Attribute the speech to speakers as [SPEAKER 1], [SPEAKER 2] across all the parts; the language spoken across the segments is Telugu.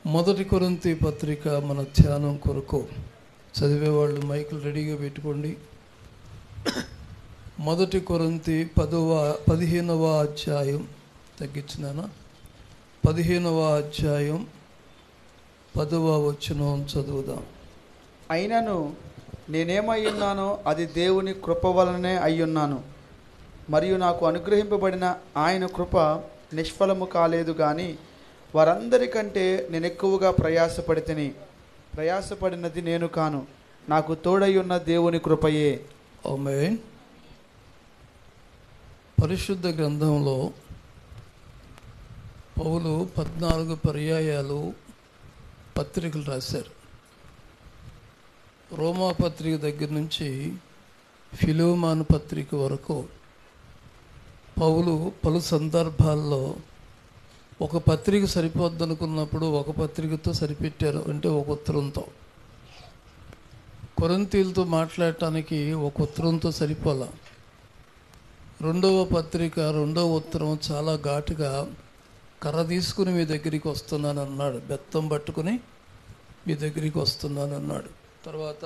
[SPEAKER 1] మొదటి కొరింతి పత్రిక మన ధ్యానం కొరకు చదివేవాళ్ళు మైకులు రెడీగా పెట్టుకోండి మొదటి కొరింతి పదవ పదిహేనవ అధ్యాయం తగ్గించినానా పదిహేనవ అధ్యాయం పదవ వచనం చదువుదాం
[SPEAKER 2] అయినను నేనేమై ఉన్నానో అది దేవుని కృప వలనే అయ్యున్నాను మరియు నాకు అనుగ్రహింపబడిన ఆయన కృప నిష్ఫలము కాలేదు కానీ వారందరికంటే నేను ఎక్కువగా ప్రయాసపడితిని ప్రయాసపడినది నేను కాను నాకు తోడయ్యున్న దేవుని కృపయే
[SPEAKER 1] ఆమేన్ పరిశుద్ధ గ్రంథంలో పౌలు పద్నాలుగు పర్యాయాలు పత్రికలు రాశారు రోమా పత్రిక దగ్గర నుంచి ఫిలోమాన్ పత్రిక వరకు పౌలు పలు సందర్భాల్లో ఒక పత్రిక సరిపోద్దనుకున్నప్పుడు ఒక పత్రికతో సరిపెట్టారు అంటే ఒక ఉత్తరంతో కొరంతీలతో మాట్లాడటానికి ఒక ఉత్తరంతో సరిపోలా రెండవ పత్రిక రెండవ ఉత్తరం చాలా ఘాటుగా కర్ర తీసుకుని మీ దగ్గరికి వస్తున్నాను అన్నాడు బెత్తం పట్టుకుని మీ దగ్గరికి వస్తున్నాను అన్నాడు తర్వాత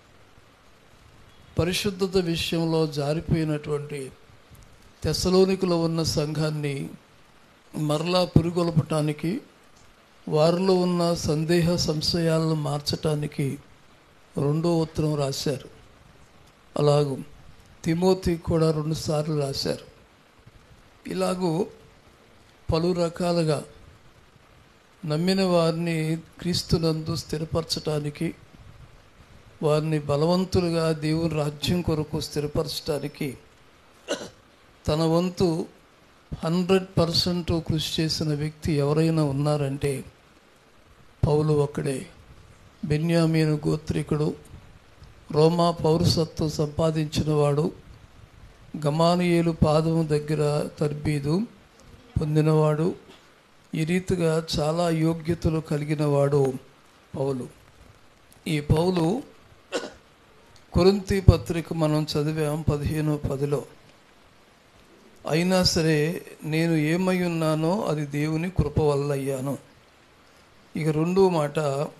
[SPEAKER 1] పరిశుద్ధత విషయంలో జారిపోయినటువంటి తెసలోనికలో ఉన్న సంఘాన్ని మరలా పురిగొల్పటానికి వారిలో ఉన్న సందేహ సంశయాలను మార్చటానికి రెండో ఉత్తరం రాశారు అలాగూ తిమోతి కూడా రెండుసార్లు రాశారు ఇలాగూ పలు రకాలుగా నమ్మిన వారిని క్రీస్తునందు స్థిరపరచటానికి వారిని బలవంతులుగా దేవుని రాజ్యం కొరకు స్థిరపరచడానికి తన వంతు హండ్రెడ్ పర్సెంట్ కృషి చేసిన వ్యక్తి ఎవరైనా ఉన్నారంటే పౌలు ఒక్కడే బెన్యామీను గోత్రికుడు రోమా పౌరసత్వం సంపాదించినవాడు గమానియేలు పాదము దగ్గర తర్బీదు పొందినవాడు ఈ రీతిగా చాలా యోగ్యతలు కలిగినవాడు పౌలు ఈ పౌలు కొరింతి పత్రిక మనం చదివాం పదిహేను పదిలో అయినా సరే నేను ఏమై ఉన్నానో అది దేవుని కృప వల్ల అయ్యాను ఇక రెండో మాట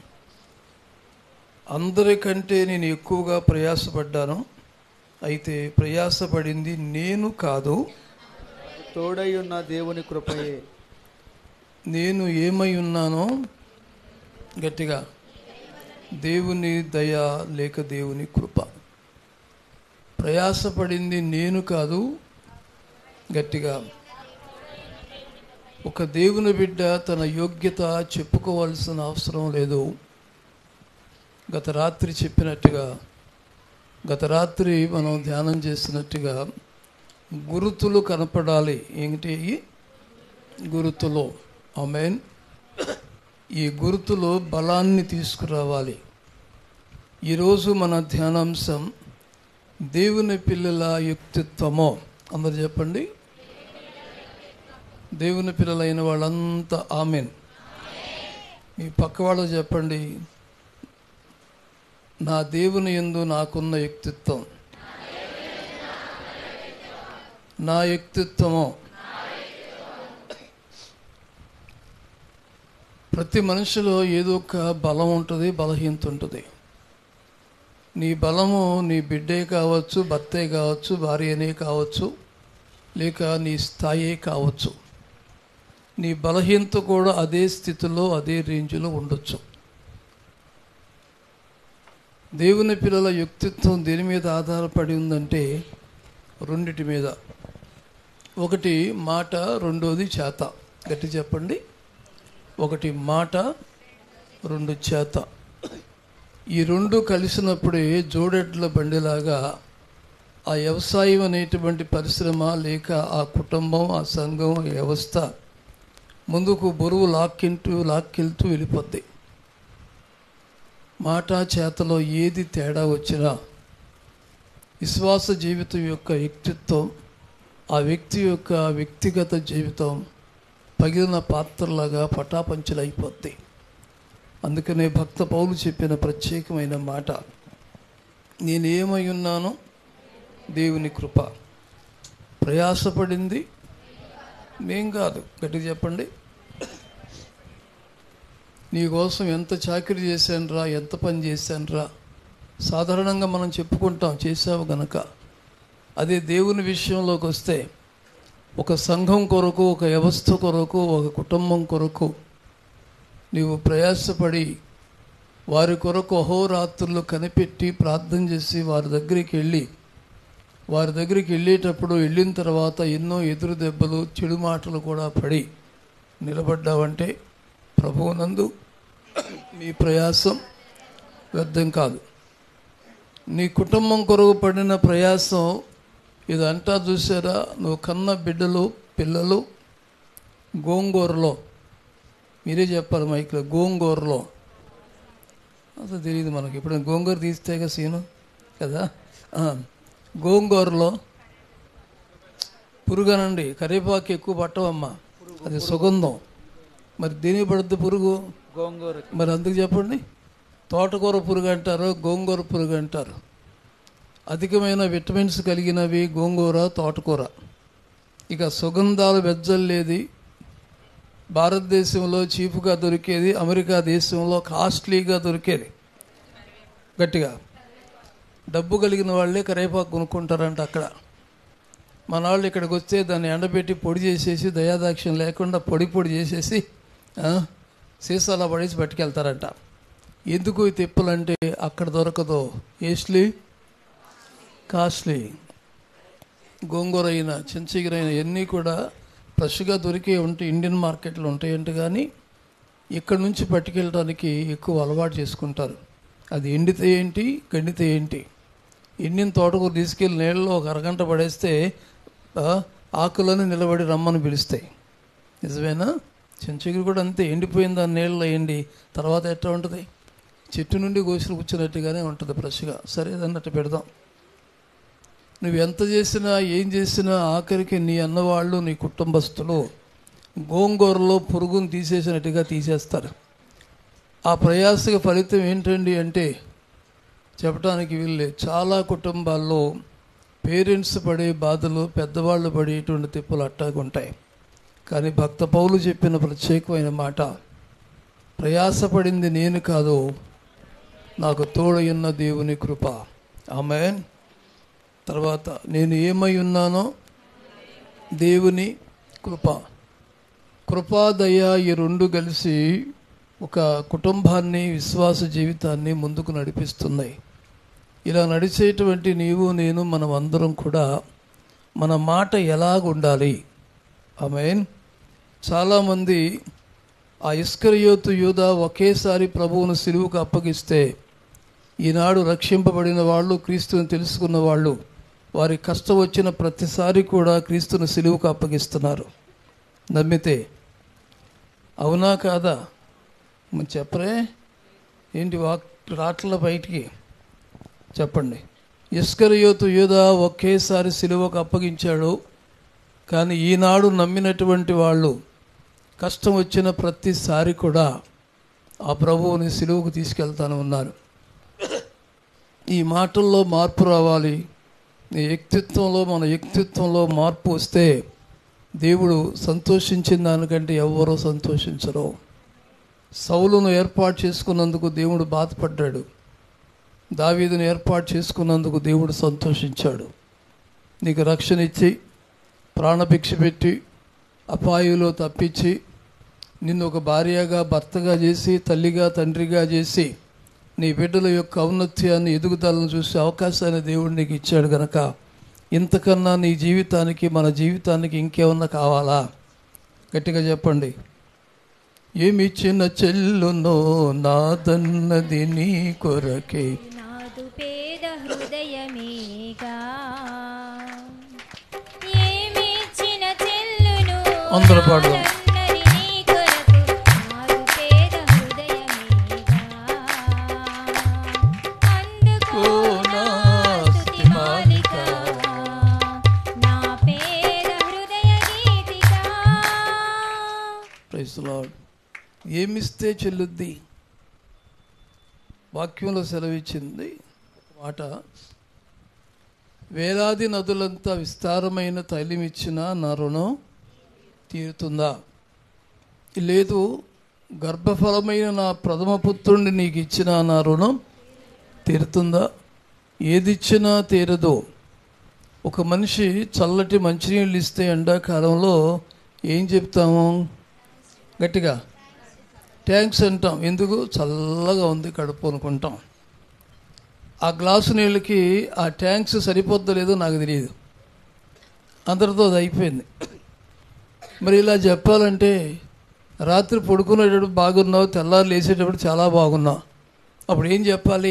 [SPEAKER 1] అందరికంటే నేను ఎక్కువగా ప్రయాసపడ్డాను అయితే ప్రయాసపడింది నేను కాదు
[SPEAKER 2] తోడయ్యున్న దేవుని కృపయే
[SPEAKER 1] నేను ఏమై ఉన్నానో గట్టిగా దేవుని దయ లేక దేవుని కృప ప్రయాసపడింది నేను కాదు గట్టిగా ఒక దేవుని బిడ్డ తన యోగ్యత చెప్పుకోవాల్సిన అవసరం లేదు గత రాత్రి చెప్పినట్టుగా గత రాత్రి మనం ధ్యానం చేసినట్టుగా గురుతులు కనపడాలి ఏంటి ఇవి? గురుతులు ఆమెన్ ఈ గుర్తులు బలాన్ని తీసుకురావాలి ఈరోజు మన ధ్యానాంశం దేవుని పిల్లల యుక్తిత్వము అందరు చెప్పండి దేవుని పిల్లలైన వాళ్ళంతా ఆమెన్ మీ పక్క వాళ్ళు చెప్పండి నా దేవుని యందు నాకున్న వ్యక్తిత్వం నా వ్యక్తిత్వము ప్రతి మనిషిలో ఏదో ఒక బలం ఉంటుంది బలహీనత ఉంటుంది నీ బలము నీ బిడ్డే కావచ్చు భర్తే కావచ్చు భార్యనే కావచ్చు లేక నీ స్థాయే కావచ్చు నీ బలహీనత కూడా అదే స్థితిలో అదే రేంజ్లో ఉండొచ్చు దేవుని పిల్లల వ్యక్తిత్వం దేని మీద ఆధారపడి ఉందంటే రెండిటి మీద ఒకటి మాట రెండోది చేత గట్టి చెప్పండి ఒకటి మాట రెండు చేత ఈ రెండు కలిసినప్పుడే జోడెడ్ల బండిలాగా ఆ వ్యవసాయం అనేటువంటి పరిశ్రమ లేక ఆ కుటుంబం ఆ సంఘం ఆ వ్యవస్థ ముందుకు బరువు లాక్కింటూ లాక్కెళ్తూ వెళ్ళిపోద్ది మాట చేతలో ఏది తేడా వచ్చినా విశ్వాస జీవితం యొక్క వ్యక్తిత్వం ఆ వ్యక్తి యొక్క వ్యక్తిగత జీవితం పగిలిన పాత్రలాగా పటాపంచలైపోద్ది అందుకనే భక్త పౌలు చెప్పిన ప్రత్యేకమైన మాట నేను ఏమై ఉన్నానో దేవుని కృప ప్రయాసపడింది నేను కాదు గట్టిగా చెప్పండి నీకోసం ఎంత చాకరీ చేశానురా ఎంత పని చేశానురా సాధారణంగా మనం చెప్పుకుంటాం చేసావు గనక అదే దేవుని విషయంలోకి వస్తే ఒక సంఘం కొరకు ఒక వ్యవస్థ కొరకు ఒక కుటుంబం కొరకు నీవు ప్రయాసపడి వారి కొరకు అహోరాత్రులు కనిపెట్టి ప్రార్థన చేసి వారి దగ్గరికి వెళ్ళి వారి దగ్గరికి వెళ్ళేటప్పుడు వెళ్ళిన తర్వాత ఎన్నో ఎదురు దెబ్బలు చెడు మాటలు కూడా పడి నిలబడ్డావంటే ప్రభువునందు మీ ప్రయాసం వ్యర్థం కాదు నీ కుటుంబం కొరకు పడిన ప్రయాసం ఇదంతా చూసారా నువ్వు కన్న బిడ్డలు పిల్లలు గోంగూరలో మీరే చెప్పాలి మైక్లో గోంగూరలో అసలు తెలియదు మనకి ఇప్పుడు గోంగూర తీస్తేగా సీను కదా ఆ, గోంగూరలో పురుగనండి కరివేపాకు ఎక్కువ పట్టవమ్మా అది సుగంధం మరి దేనికి పడుద్ది పురుగు
[SPEAKER 2] గోంగూర
[SPEAKER 1] మరి అందుకు చెప్పండి తోటకూర పురుగు అంటారు గోంగూర పురుగు అంటారు అధికమైన విటమిన్స్ కలిగినవి గోంగూర తోటకూర ఇక సుగంధాలు వెజ్జల్లేది భారతదేశంలో చీపుగా దొరికేది అమెరికా దేశంలో కాస్ట్లీగా దొరికేది గట్టిగా డబ్బు కలిగిన వాళ్ళే కరేపాకు కొనుక్కుంటారంట అక్కడ మన వాళ్ళు ఇక్కడికి వస్తే దాన్ని ఎండబెట్టి పొడి చేసేసి దయాదాక్ష్యం లేకుండా పొడి పొడి చేసేసి ఆ, సీసాలో పడేసి పట్టుకెళ్తారంట ఎందుకు ఈ తిప్పలంటే అక్కడ దొరకదు ఏస్లీ కాస్ట్లీ గోంగూర అయిన చించగిరైన ఇవన్నీ కూడా ఫ్రెష్గా దొరికే ఉంటాయి ఇండియన్ మార్కెట్లో ఉంటాయంట కానీ ఇక్కడ నుంచి పట్టుకెళ్ళడానికి ఎక్కువ అలవాటు చేసుకుంటారు అది ఎండితే ఏంటి గండితే ఏంటి ఎండిన తోటకూర తీసుకెళ్ళి నీళ్ళలో ఒక అరగంట పడేస్తే ఆ, ఆకులను నిలబడి రమ్మని పిలుస్తాయి నిజమేనా చించగిరి కూడా అంతే ఎండిపోయిన దాని నీళ్ళలో ఎండి తర్వాత ఎట్లా ఉంటుంది చెట్టు నుండి కోసి కూర్చున్నట్టుగానే ఉంటుంది ఫ్రెష్గా సరే అన్నట్టు పెడదాం నువ్వు ఎంత చేసినా ఏం చేసినా ఆఖరికి నీ అన్నవాళ్ళు నీ కుటుంబస్తులు గోంగూరలో పురుగును తీసేసినట్టుగా తీసేస్తారు ఆ ప్రయాసకి ఫలితం ఏంటండి అంటే చెప్పడానికి వీళ్ళే చాలా కుటుంబాల్లో పేరెంట్స్ పడే బాధలు పెద్దవాళ్ళు పడేటువంటి తిప్పులు అట్టాగుంటాయి కానీ భక్త పౌలు చెప్పిన ప్రత్యేకమైన మాట ప్రయాసపడింది నేను కాదు నాకు తోడయున్న దేవుని కృప ఆమె తర్వాత నేను ఏమై ఉన్నానో దేవుని కృప కృపా దయ ఈ రెండు కలిసి ఒక కుటుంబాన్ని విశ్వాస జీవితాన్ని ముందుకు నడిపిస్తున్నాయి ఇలా నడిచేటువంటి నీవు నేను మనం అందరం కూడా మన మాట ఎలాగుండాలి ఆమెన్ చాలామంది ఆ ఇస్కరియోతు యూద ఒకేసారి ప్రభువును సిలువుకు అప్పగిస్తే ఈనాడు రక్షింపబడిన వాళ్ళు క్రీస్తుని తెలుసుకున్న వాళ్ళు వారి కష్టం వచ్చిన ప్రతిసారి కూడా క్రీస్తును సిలువుకు అప్పగిస్తున్నారు నమ్మితే అవునా కాదా మరి చెప్పరే ఏంటి వాక్ రాట్ల బయటికి చెప్పండి ఇస్కరియోతు యూద ఒకేసారి సిలువకు అప్పగించాడు కానీ ఈనాడు నమ్మినటువంటి వాళ్ళు కష్టం వచ్చిన ప్రతిసారి కూడా ఆ ప్రభువుని సిలువుకు తీసుకెళ్తాను ఉన్నారు ఈ మాటల్లో మార్పు రావాలి నీ వ్యక్తిత్వంలో మన వ్యక్తిత్వంలో మార్పు వస్తే దేవుడు సంతోషించిన దానికంటే ఎవ్వరూ సంతోషించరు సౌలును ఏర్పాటు చేసుకున్నందుకు దేవుడు బాధపడ్డాడు దావీదును ఏర్పాటు చేసుకున్నందుకు దేవుడు సంతోషించాడు నీకు రక్షణ ఇచ్చి ప్రాణభిక్ష పెట్టి అపాయులో తప్పించి నిన్ను ఒక భార్యగా భర్తగా చేసి తల్లిగా తండ్రిగా చేసి నీ బిడ్డల యొక్క ఔన్నత్యాన్ని ఎదుగుదలను చూసే అవకాశాన్ని దేవుడు నీకు ఇచ్చాడు గనక ఇంతకన్నా నీ జీవితానికి మన జీవితానికి ఇంకేమన్నా కావాలా గట్టిగా చెప్పండి ఏమి చిన్న చెల్లునో నాదన్నది నీ కొరకే
[SPEAKER 3] నాదు పేద హృదయమేగా ఏమిచ్చిన చెల్లును
[SPEAKER 1] అందరూ పాడదాం.
[SPEAKER 3] నాదన్నది నీ కొరకు నాదు పేద హృదయమేగా అందుకో నా స్తుతి మాలిక నా పేద హృదయ గీతిగా
[SPEAKER 1] ప్రైస్ లార్డ్ ఏమిస్తే చెల్లుద్ది వాక్యంలో సెలవిచ్చింది మాట వేలాది నదులంతా విస్తారమైన తైలం ఇచ్చినా నా రుణం తీరుతుందా లేదు గర్భఫలమైన నా ప్రథమ పుత్రుణ్ణి నీకు ఇచ్చిన నా రుణం తీరుతుందా ఏదిచ్చినా తీరదు ఒక మనిషి చల్లటి మంచినీళ్ళు ఇస్తే ఎండాకాలంలో ఏం చెప్తాము గట్టిగా ట్యాంక్స్ అంటాం ఎందుకు చల్లగా ఉంది కడుపు అనుకుంటాం ఆ గ్లాసు నీళ్ళకి ఆ ట్యాంక్స్ సరిపోద్దో లేదో నాకు తెలియదు అందరితో అది అయిపోయింది మరి ఇలా చెప్పాలంటే రాత్రి పడుకునేటప్పుడు బాగున్నావు తెల్లారు లేచేటప్పుడు చాలా బాగున్నావు అప్పుడు ఏం చెప్పాలి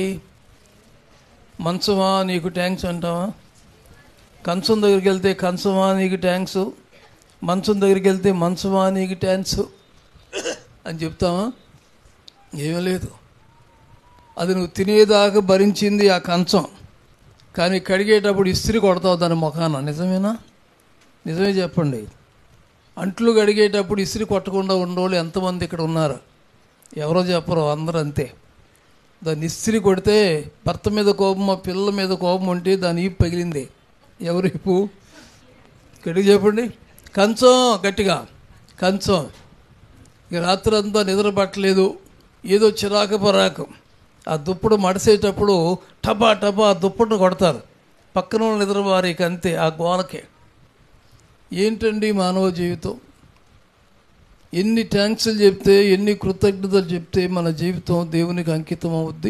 [SPEAKER 1] మంచమా నీకు ట్యాంక్స్ అంటావా కంచం దగ్గరికి వెళ్తే కంచమా నీకు ట్యాంక్స్ మంచం దగ్గరికి వెళ్తే మంచమా నీకు ట్యాంక్స్ అని చెప్తావా ఏమీ లేదు అది నువ్వు తినేదాకా భరించింది ఆ కంచం కానీ కడిగేటప్పుడు ఇస్త్రీ కొడతావు దాని ముఖాన నిజమేనా నిజమే చెప్పండి అంట్లు కడిగేటప్పుడు ఇస్త్రీ కొట్టకుండా ఉండేవాళ్ళు ఎంతమంది ఇక్కడ ఉన్నారు ఎవరో చెప్పరు అందరూ అంతే దాన్ని ఇస్త్రీ కొడితే భర్త మీద కోపం మా పిల్లల మీద కోపం ఉంటే దాని ఈపు పగిలింది ఎవరు ఈపు గట్టిగా చెప్పండి కంచం గట్టిగా కంచం ఇక రాత్రి అంతా నిద్ర పట్టలేదు ఏదో చిరాకు పరాకు ఆ దుప్పడు మడిసేటప్పుడు టపా టపా ఆ దుప్పటి కొడతారు పక్కన ఉన్న నిద్ర వారికి అంతే ఆ గోలకే ఏంటండి మానవ జీవితం ఎన్ని థ్యాంక్స్లు చెప్తే ఎన్ని కృతజ్ఞతలు చెప్తే మన జీవితం దేవునికి అంకితం అవుద్ది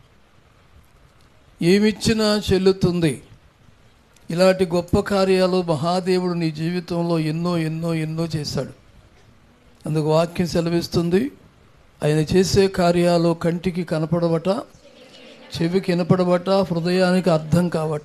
[SPEAKER 1] ఏమిచ్చినా చెల్లుతుంది ఇలాంటి గొప్ప కార్యాలు మహాదేవుడు నీ జీవితంలో ఎన్నో ఎన్నో ఎన్నో చేశాడు అందుకు వాక్యం సెలవిస్తుంది ఆయన చేసే కార్యాలు కంటికి కనపడబట చెవికి వినపడబట హృదయానికి అర్థం కావట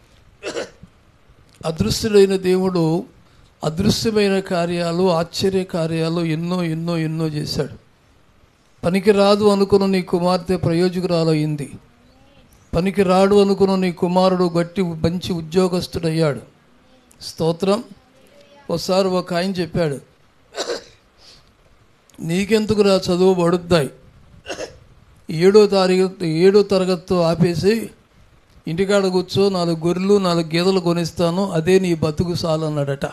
[SPEAKER 1] అదృశ్యుడైన దేవుడు అదృశ్యమైన కార్యాలు ఆశ్చర్య కార్యాలు ఎన్నో ఎన్నో ఎన్నో చేశాడు పనికి రాదు అనుకున్న నీ కుమార్తె ప్రయోజకురాలయ్యింది పనికి రాడు అనుకున్న నీ కుమారుడు గట్టి మంచి ఉద్యోగస్తుడయ్యాడు స్తోత్రం ఒకసారి ఒక ఆయన చెప్పాడు నీకెందుకురా చదువు పడుద్దాయి ఏడో తారీఖు ఏడో తరగతితో ఆపేసి ఇంటికాడ కూర్చో నాలుగు గొర్రెలు నాలుగు గేదెలు కొనిస్తాను అదే నీ బతుకు సాలన్నాడట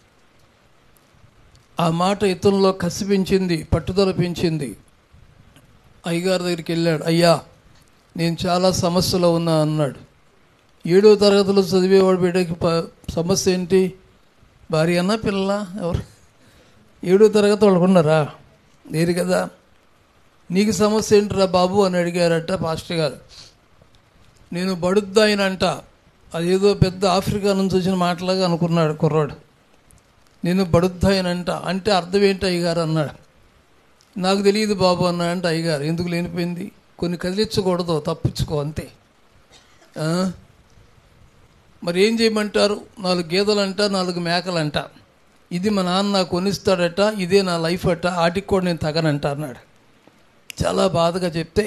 [SPEAKER 1] ఆ మాట ఇతనిలో కసి పెంచింది పట్టుదల పెంచింది అయ్యగారి దగ్గరికి వెళ్ళాడు అయ్యా నేను చాలా సమస్యలో ఉన్నా అన్నాడు ఏడో తరగతిలో చదివేవాడు బిడ్డకి ప- సమస్య ఏంటి భార్య అన్న పిల్ల ఎవరు ఏడో తరగతి వాళ్ళకు ఉన్నారా లేరు కదా నీకు సమస్య ఏంటిరా బాబు అని అడిగారట పాస్టర్ గారు నేను బడుద్దాయినంట అదేదో పెద్ద ఆఫ్రికా నుంచి వచ్చిన మాటలాగా అనుకున్నాడు కుర్రాడు నేను బడుద్దాయనంట అంటే అర్థం ఏంటి అయ్యగారు అన్నాడు నాకు తెలియదు బాబు అన్నా అంటే అయ్యగారు ఎందుకు లేనిపోయింది కొన్ని కదిలించకూడదు తప్పించుకో అంతే ఆ? మరి ఏం చేయమంటారు నాలుగు గేదెలంట నాలుగు మేకలంట ఇది మా నాన్న నాకు కొనిస్తాడట ఇదే నా లైఫ్ అట ఆటికి కూడా నేను తగనంట అన్నాడు చాలా బాధగా చెప్తే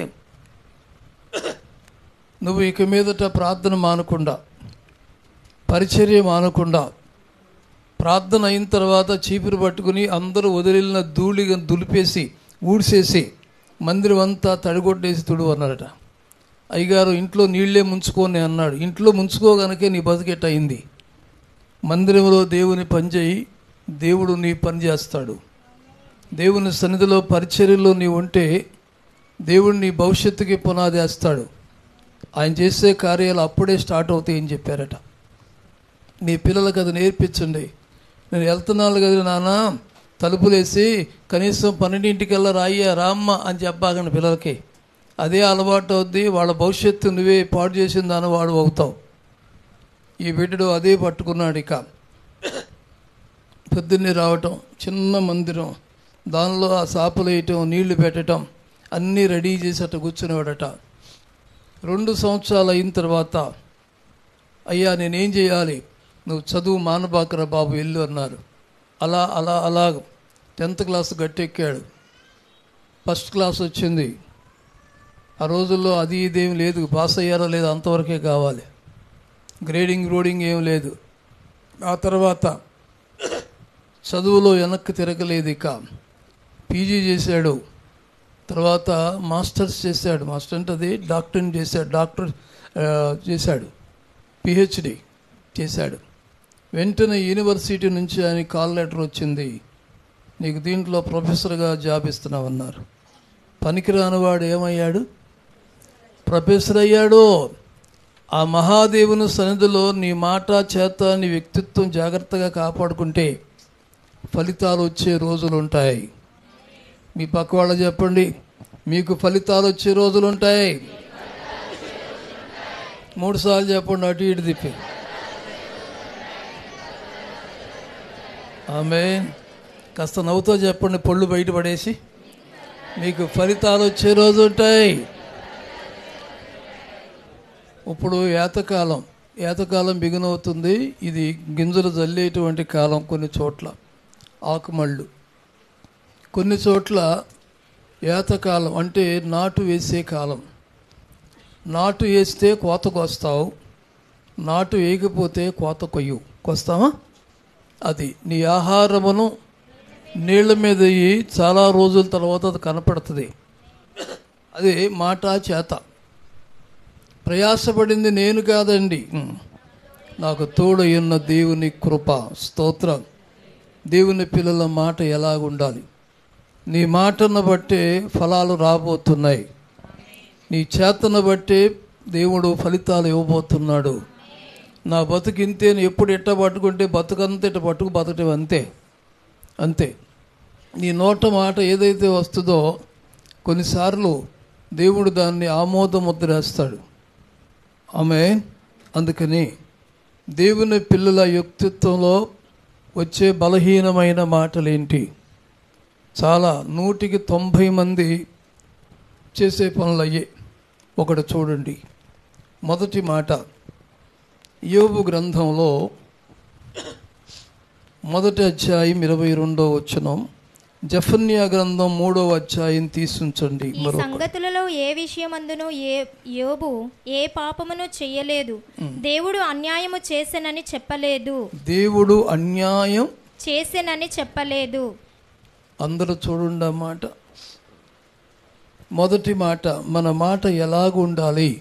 [SPEAKER 1] నువ్వు ఇక మీదట ప్రార్థన మానకుండా పరిచర్య మానకుండా ప్రార్థన అయిన తర్వాత చీపురు పట్టుకుని అందరూ వదిలిన ధూళిగా దులిపేసి ఊడ్చేసి మందిరం అంతా తడిగొట్టేసి తుడు అన్నారట అయ్యగారు ఇంట్లో నీళ్లే ముంచుకోని అన్నాడు ఇంట్లో ముంచుకోగనకే నీ బతికెట్ అయింది మందిరంలో దేవుని పనిచేయి దేవుడు నీ పని చేస్తాడు దేవుని సన్నిధిలో పరిచర్యలో నీ ఉంటే దేవుడు నీ భవిష్యత్తుకి పునాది వేస్తాడు ఆయన చేసే కార్యాలు అప్పుడే స్టార్ట్ అవుతాయని చెప్పారట మీ పిల్లలకు అది నేర్పించండి నేను వెళ్తున్నాను కదా నాన్న తలుపులేసి కనీసం పన్నెండింటికల్లా రాయ్యా రామ్మ అని చెప్పాకండి పిల్లలకి అదే అలవాటు అవుద్ది వాళ్ళ భవిష్యత్తు నువ్వే పాడు చేసిన దాని వాడు అవుతావు ఈ బిడ్డడు అదే పట్టుకున్నాడు ఇక పొద్దున్నే రావటం చిన్న మందిరం దానిలో ఆ సాపలు వేయటం నీళ్లు పెట్టడం అన్నీ రెడీ చేసి అట్ట కూర్చునేవాడట రెండు సంవత్సరాలు అయిన తర్వాత అయ్యా నేనేం చేయాలి నువ్వు చదువు మానబాకరా బాబు వెళ్ళు అన్నారు అలా అలా అలా టెన్త్ క్లాస్ గట్టెక్కాడు ఫస్ట్ క్లాస్ వచ్చింది ఆ రోజుల్లో అది ఇదేం లేదు పాస్ అయ్యారో లేదో అంతవరకే కావాలి గ్రేడింగ్ రోడింగ్ ఏం లేదు ఆ తర్వాత చదువులో వెనక్కి తిరగలేదు ఇక పీజీ చేశాడు తర్వాత మాస్టర్స్ చేశాడు మాస్టర్ అంటే అది డాక్టర్ని చేశాడు డాక్టర్ ఆ, చేశాడు పిహెచ్డి చేశాడు వెంటనే యూనివర్సిటీ నుంచి ఆయన కాల్ లెటర్ వచ్చింది నీకు దీంట్లో ప్రొఫెసర్గా జాబ్ ఇస్తున్నామన్నారు పనికిరాని వాడు ఏమయ్యాడు ప్రొఫెసర్ అయ్యాడు ఆ మహాదేవుని సన్నిధిలో నీ మాట చేత నీ వ్యక్తిత్వం జాగ్రత్తగా కాపాడుకుంటే ఫలితాలు వచ్చే రోజులు ఉంటాయి మీ పక్క వాళ్ళు చెప్పండి మీకు ఫలితాలు వచ్చే రోజులు ఉంటాయి మూడు సార్లు చెప్పండి అటు ఇటు తిప్పి ఆమె కాస్త నవ్వుతో చెప్పండి పళ్ళు బయట పడేసి మీకు ఫలితాలు వచ్చే రోజు ఉంటాయి ఇప్పుడు ఏతకాలం ఏతకాలం బిగునవుతుంది ఇది గింజలు జల్లేటువంటి కాలం కొన్ని చోట్ల ఆకుమళ్ళు కొన్ని చోట్ల ఏతకాలం అంటే నాటు వేసే కాలం నాటు వేస్తే కోత కోస్తావు నాటు వేయకపోతే కోత కొయ్యు కొస్తావా అది నీ ఆహారమును నీళ్ళ మీద వేయి చాలా రోజుల తర్వాత అది కనపడుతుంది అది మాట చేత ప్రయాసపడింది నేను కాదండి ఉమ్. నాకు తోడయున్న దేవుని కృప స్తోత్రం దేవుని పిల్లల మాట ఎలాగుండాలి నీ మాటను బట్టే ఫలాలు రాబోతున్నాయి నీ చేతను బట్టే దేవుడు ఫలితాలు ఇవ్వబోతున్నాడు నా బతుకు ఇంతేను ఎప్పుడు ఎట్ట పట్టుకుంటే బతుకంతా ఇట్ట పట్టుకు బతకటం అంతే అంతే నీ నోట మాట ఏదైతే వస్తుందో కొన్నిసార్లు దేవుడు దాన్ని ఆమోద ముద్ర వేస్తాడు ఆమె అందుకని దేవుని పిల్లల వ్యక్తిత్వంలో వచ్చే బలహీనమైన మాటలేంటి చాలా నూటికి తొంభై మంది చేసే పనులు అయ్యే ఒకటి చూడండి మొదటి మాట యోబు గ్రంథంలో మొదటి అధ్యాయం ఇరవై రెండో వచనం జఫన్యా గ్రంథం మూడో అధ్యాయం తీసుంచండి
[SPEAKER 3] ఈ
[SPEAKER 1] మరొక
[SPEAKER 3] సంగతులలో ఏ విషయమందును ఏ యోబు ఏ పాపమును చెయ్యలేదు దేవుడు అన్యాయము చేసెనని చెప్పలేదు
[SPEAKER 1] దేవుడు అన్యాయం
[SPEAKER 3] చేసెనని చెప్పలేదు
[SPEAKER 1] అందరూ చూడండి ఆ మాట మొదటి మాట మన మాట ఎలాగుండాలి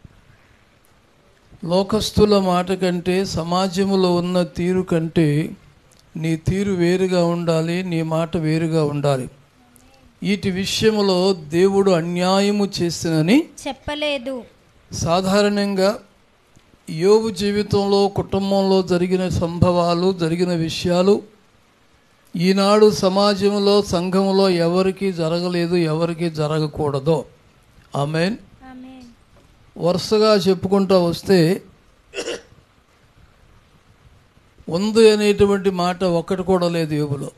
[SPEAKER 1] లోకస్తుల మాట కంటే సమాజంలో ఉన్న తీరు కంటే నీ తీరు వేరుగా ఉండాలి నీ మాట వేరుగా ఉండాలి వీటి విషయంలో దేవుడు అన్యాయము చేసినని
[SPEAKER 3] చెప్పలేదు
[SPEAKER 1] సాధారణంగా యోగు జీవితంలో కుటుంబంలో జరిగిన సంభవాలు జరిగిన విషయాలు ఈనాడు సమాజంలో సంఘంలో ఎవరికి జరగలేదు ఎవరికి జరగకూడదో ఆమెన్
[SPEAKER 3] ఆమేన్
[SPEAKER 1] వరుసగా చెప్పుకుంటూ వస్తే ఉంది అనేటువంటి మాట ఒక్కటి కూడా లేదు యోగులో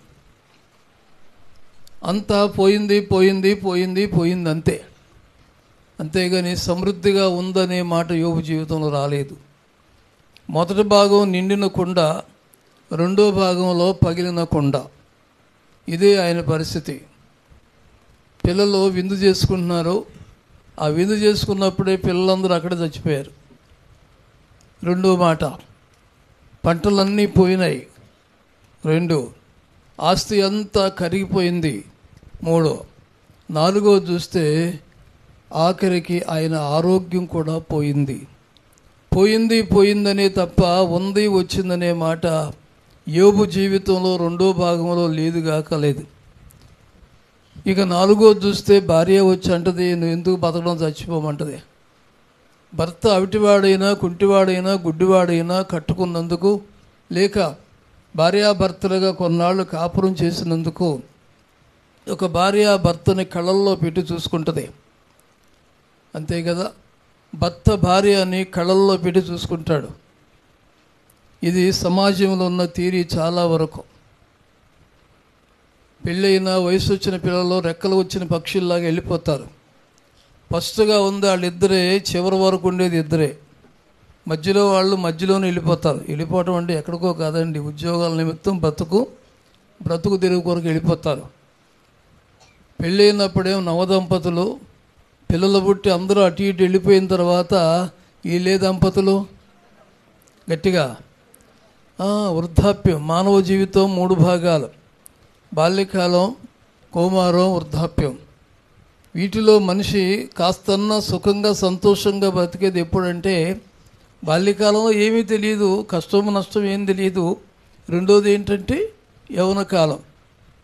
[SPEAKER 1] అంతా పోయింది పోయింది పోయింది పోయింది అంతే అంతేగాని సమృద్ధిగా ఉందనే మాట యోగు జీవితంలో రాలేదు మొదటి భాగం నిండిన కుండ రెండో భాగంలో పగిలిన కుండ ఇదే ఆయన పరిస్థితి పిల్లలు విందు చేసుకుంటున్నారు ఆ విందు చేసుకున్నప్పుడే పిల్లలందరూ అక్కడ చచ్చిపోయారు రెండో మాట పంటలన్నీ పోయినాయి రెండు ఆస్తి అంతా కరిగిపోయింది మూడు నాలుగో చూస్తే ఆఖరికి ఆయన ఆరోగ్యం కూడా పోయింది పోయింది పోయిందనే తప్ప ఉంది వచ్చిందనే మాట యోబు జీవితంలో రెండో భాగంలో లేదుగాక లేదు ఇక నాలుగో చూస్తే భార్య వచ్చి అంటది నువ్వు ఎందుకు బతకడం చచ్చిపోమంటది భర్త అవిటివాడైనా కుంటివాడైనా గుడ్డివాడైనా కట్టుకున్నందుకు లేక భార్యాభర్తలుగా కొన్నాళ్ళు కాపురం చేసినందుకు ఒక భార్య భర్తని కళ్ళల్లో పెట్టి చూసుకుంటుంది అంతే కదా భర్త భార్యని కళ్ళల్లో పెట్టి చూసుకుంటాడు ఇది సమాజంలో ఉన్న తీరి చాలా వరకు పెళ్ళైన వయసు వచ్చిన పిల్లలు రెక్కలు వచ్చిన పక్షుల్లాగా వెళ్ళిపోతారు ఫస్ట్గా ఉంది వాళ్ళిద్దరే చివరి వరకు ఉండేది ఇద్దరే మధ్యలో వాళ్ళు మధ్యలోనే వెళ్ళిపోతారు వెళ్ళిపోవటం అంటే ఎక్కడికో కాదండి ఉద్యోగాల నిమిత్తం బ్రతుకు బ్రతుకు తిరుగు కొరకు వెళ్ళిపోతారు పెళ్ళైనప్పుడేమో నవదంపతులు పిల్లలు పుట్టి అందరూ అటు ఇటు వెళ్ళిపోయిన తర్వాత వీళ్ళే దంపతులు గట్టిగా ఆ, వృద్ధాప్యం మానవ జీవితం మూడు భాగాలు బాల్యకాలం కౌమారం వృద్ధాప్యం వీటిలో మనిషి కాస్తన్నా సుఖంగా సంతోషంగా బతికేది ఎప్పుడంటే బాల్యకాలంలో ఏమీ తెలియదు కష్టం నష్టం ఏం తెలియదు రెండోది ఏంటంటే యవన కాలం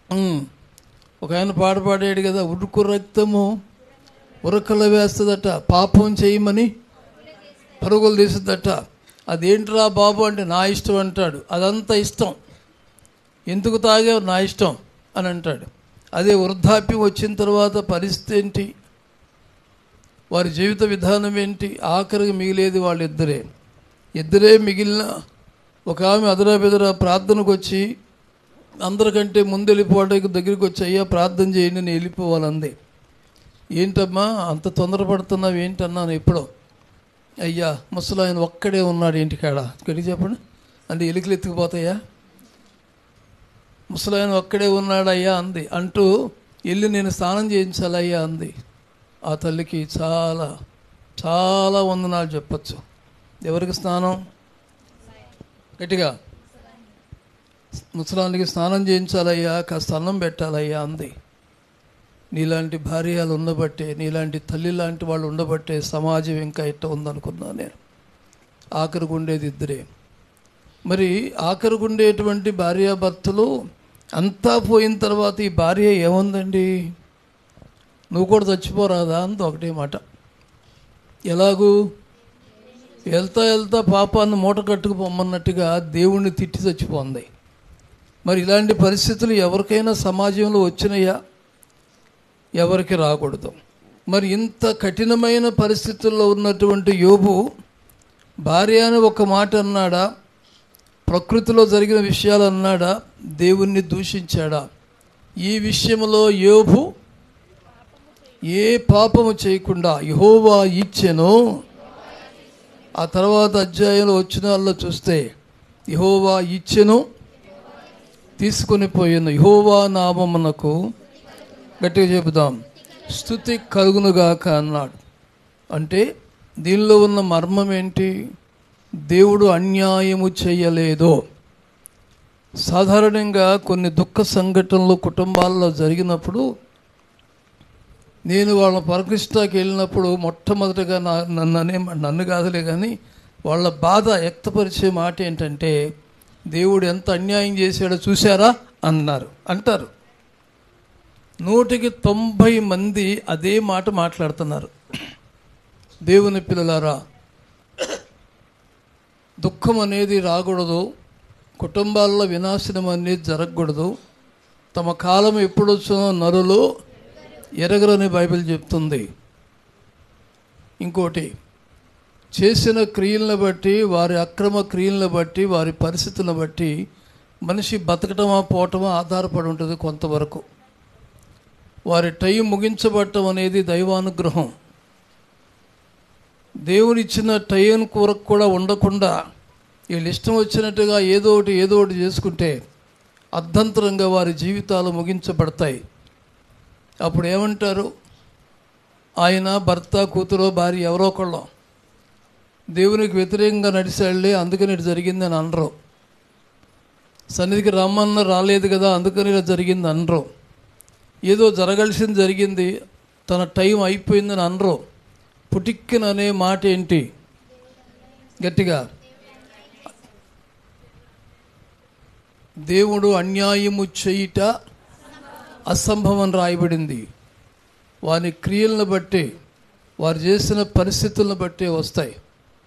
[SPEAKER 1] ఉమ్. ఒక ఆయన పాట పాడాడు కదా ఉరుకు రక్తము ఉరకలు వేస్తుందట పాపం చేయమని పరుగులు తీస్తుందట అదేంట్రా బాబు అంటే నా ఇష్టం అంటాడు అదంతా ఇష్టం ఎందుకు తాగావు నా ఇష్టం అని అంటాడు అదే వృద్ధాప్యం వచ్చిన తర్వాత పరిస్థితి ఏంటి వారి జీవిత విధానం ఏంటి ఆఖరికి మిగిలేది వాళ్ళిద్దరే ఇద్దరే మిగిలిన ఒక ఆమె అదరా బెదరా ప్రార్థనకు వచ్చి అందరికంటే ముందు వెళ్ళిపోవడానికి దగ్గరికి వచ్చి అయ్యా ప్రార్థన చేయండి నేను వెళ్ళిపోవాలంది ఏంటమ్మా అంత తొందరపడుతున్నావు ఏంటన్నాను ఎప్పుడో అయ్యా ముసలాయన ఒక్కడే ఉన్నాడు ఇంటికాడ గడి చెప్పండి అంటే ఎలుకలు ఎత్తుకుపోతాయా ముసలాయన ఒక్కడే ఉన్నాడయ్యా అంది అంటూ వెళ్ళి నేను స్నానం చేయించాలయ్యా అంది ఆ తల్లికి చాలా చాలా వందనాలు చెప్పచ్చు ఎవరికి స్నానం గట్టిగా ముసలానికి స్నానం చేయించాలయ్యా కాస్త అన్నం పెట్టాలయ్యా అంది నీలాంటి భార్యలు ఉండబట్టే నీలాంటి తల్లి లాంటి వాళ్ళు ఉండబట్టే సమాజం ఇంకా ఇట్ట ఉందనుకున్నా నేను ఆఖరికి ఉండేది ఇద్దరే మరి ఆఖరికి ఉండేటువంటి భార్యాభర్తలు అంతా పోయిన తర్వాత ఈ భార్య ఏముందండి నువ్వు కూడా చచ్చిపోరాదా అంత ఒకటే మాట ఎలాగూ వెళ్తా వెళ్తా పాపాన్ని మూట కట్టుకుపోమన్నట్టుగా దేవుణ్ణి తిట్టి చచ్చిపోంది మరి ఇలాంటి పరిస్థితులు ఎవరికైనా సమాజంలో వచ్చినాయా ఎవరికి రాకూడదు మరి ఇంత కఠినమైన పరిస్థితుల్లో ఉన్నటువంటి యోబు భార్య అని ఒక మాట అన్నాడా ప్రకృతిలో జరిగిన విషయాలు అన్నాడా దేవుణ్ణి దూషించాడా ఈ విషయంలో యోబు ఏ పాపము చేయకుండా యహోవా ఇచ్చెను ఆ తర్వాత అధ్యాయంలో వచ్చిన వాళ్ళలో చూస్తే యహోవా ఇచ్చెను తీసుకొని పోయాను యహోవా నామమునకు గట్టిగా చెబుదాం స్థుతి కలుగునుగాక అన్నాడు అంటే దీనిలో ఉన్న మర్మం ఏంటి దేవుడు అన్యాయము చేయలేదు సాధారణంగా కొన్ని దుఃఖ సంఘటనలు కుటుంబాల్లో జరిగినప్పుడు నేను వాళ్ళ పరకృష్ణకి వెళ్ళినప్పుడు మొట్టమొదటిగా నా నన్ను అనే నన్ను కాదులే కానీ వాళ్ళ బాధ వ్యక్తపరిచే మాట ఏంటంటే దేవుడు ఎంత అన్యాయం చేశాడో చూశారా అన్నారు అంటారు నూటికి తొంభై మంది అదే మాట మాట్లాడుతున్నారు దేవుని పిల్లలారా దుఃఖం అనేది రాకూడదు కుటుంబాల్లో వినాశనం అనేది జరగకూడదు తమ కాలం ఎప్పుడొచ్చునో నరులు ఎరగరని బైబిల్ చెప్తుంది ఇంకోటి చేసిన క్రియలను బట్టి వారి అక్రమ క్రియలను బట్టి వారి పరిస్థితులను బట్టి మనిషి బతకటమా పోవటమా ఆధారపడి ఉంటుంది కొంతవరకు వారి టైం ముగించబడటం అనేది దైవానుగ్రహం దేవునిచ్చిన టైం కొరకు కూడా ఉండకుండా వీళ్ళు ఇష్టం వచ్చినట్టుగా ఏదో ఒకటి ఏదో ఒకటి చేసుకుంటే అర్ధంతరంగా వారి జీవితాలు ముగించబడతాయి అప్పుడు ఏమంటారు ఆయన భర్త కూతురు భార్య ఎవరో ఒకళ్ళం దేవునికి వ్యతిరేకంగా నడిచాళ్ళే అందుకని ఇటు జరిగింది అని అనరు సన్నిధికి రమ్మన్న రాలేదు కదా అందుకని ఇలా జరిగింది అనరు ఏదో జరగాల్సింది జరిగింది తన టైం అయిపోయిందని అనరు పుటిక్కిన అనే మాట ఏంటి గట్టిగా దేవుడు అన్యాయము చేయుట అసంభవం రాయబడింది వారి క్రియలను బట్టి వారు చేసిన పరిస్థితులను బట్టి వస్తాయి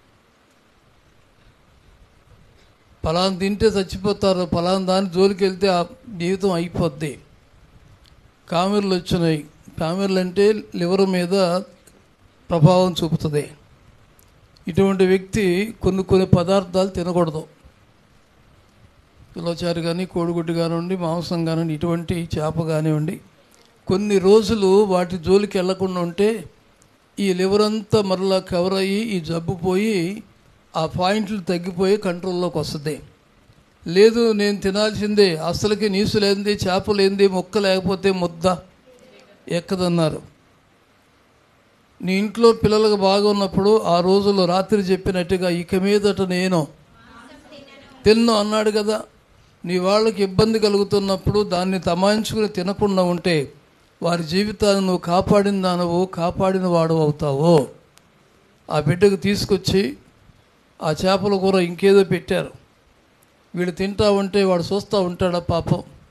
[SPEAKER 1] ఫలానా తింటే చచ్చిపోతారు ఫలానా దాని జోలికి వెళ్తే ఆ జీవితం అయిపోద్ది కామెర్లు వచ్చినాయి కామెర్లు అంటే లివర్ మీద ప్రభావం చూపుతుంది ఇటువంటి వ్యక్తి కొన్ని కొన్ని పదార్థాలు తినకూడదు పిల్లచారు కానీ కోడిగుడ్డు కానివ్వండి మాంసం కానివ్వండి ఇటువంటి చేప కానివ్వండి కొన్ని రోజులు వాటి జోలికి వెళ్లకుండా ఉంటే ఈ లివర్ అంతా మరలా కవర్ అయ్యి ఈ జబ్బు పోయి ఆ పాయింట్లు తగ్గిపోయి కంట్రోల్లోకి వస్తుంది లేదు నేను తినాల్సిందే అసలుకి నీసు లేనిది చేప లేనిది ముక్క లేకపోతే ముద్ద ఎక్కదన్నారు నీ ఇంట్లో పిల్లలకు బాగున్నప్పుడు ఆ రోజుల్లో రాత్రి చెప్పినట్టుగా ఇక మీదట నేను తిన్ను అన్నాడు కదా నీ వాళ్ళకి ఇబ్బంది కలుగుతున్నప్పుడు దాన్ని తమాయించుకుని తినకుండా ఉంటే వారి జీవితాన్ని నువ్వు కాపాడిన దానవు కాపాడిన వాడు అవుతావు ఆ బిడ్డకు తీసుకొచ్చి ఆ చేపల కూర ఇంకేదో పెట్టారు వీడు తింటా ఉంటే వాడు చూస్తూ ఉంటాడా పాపం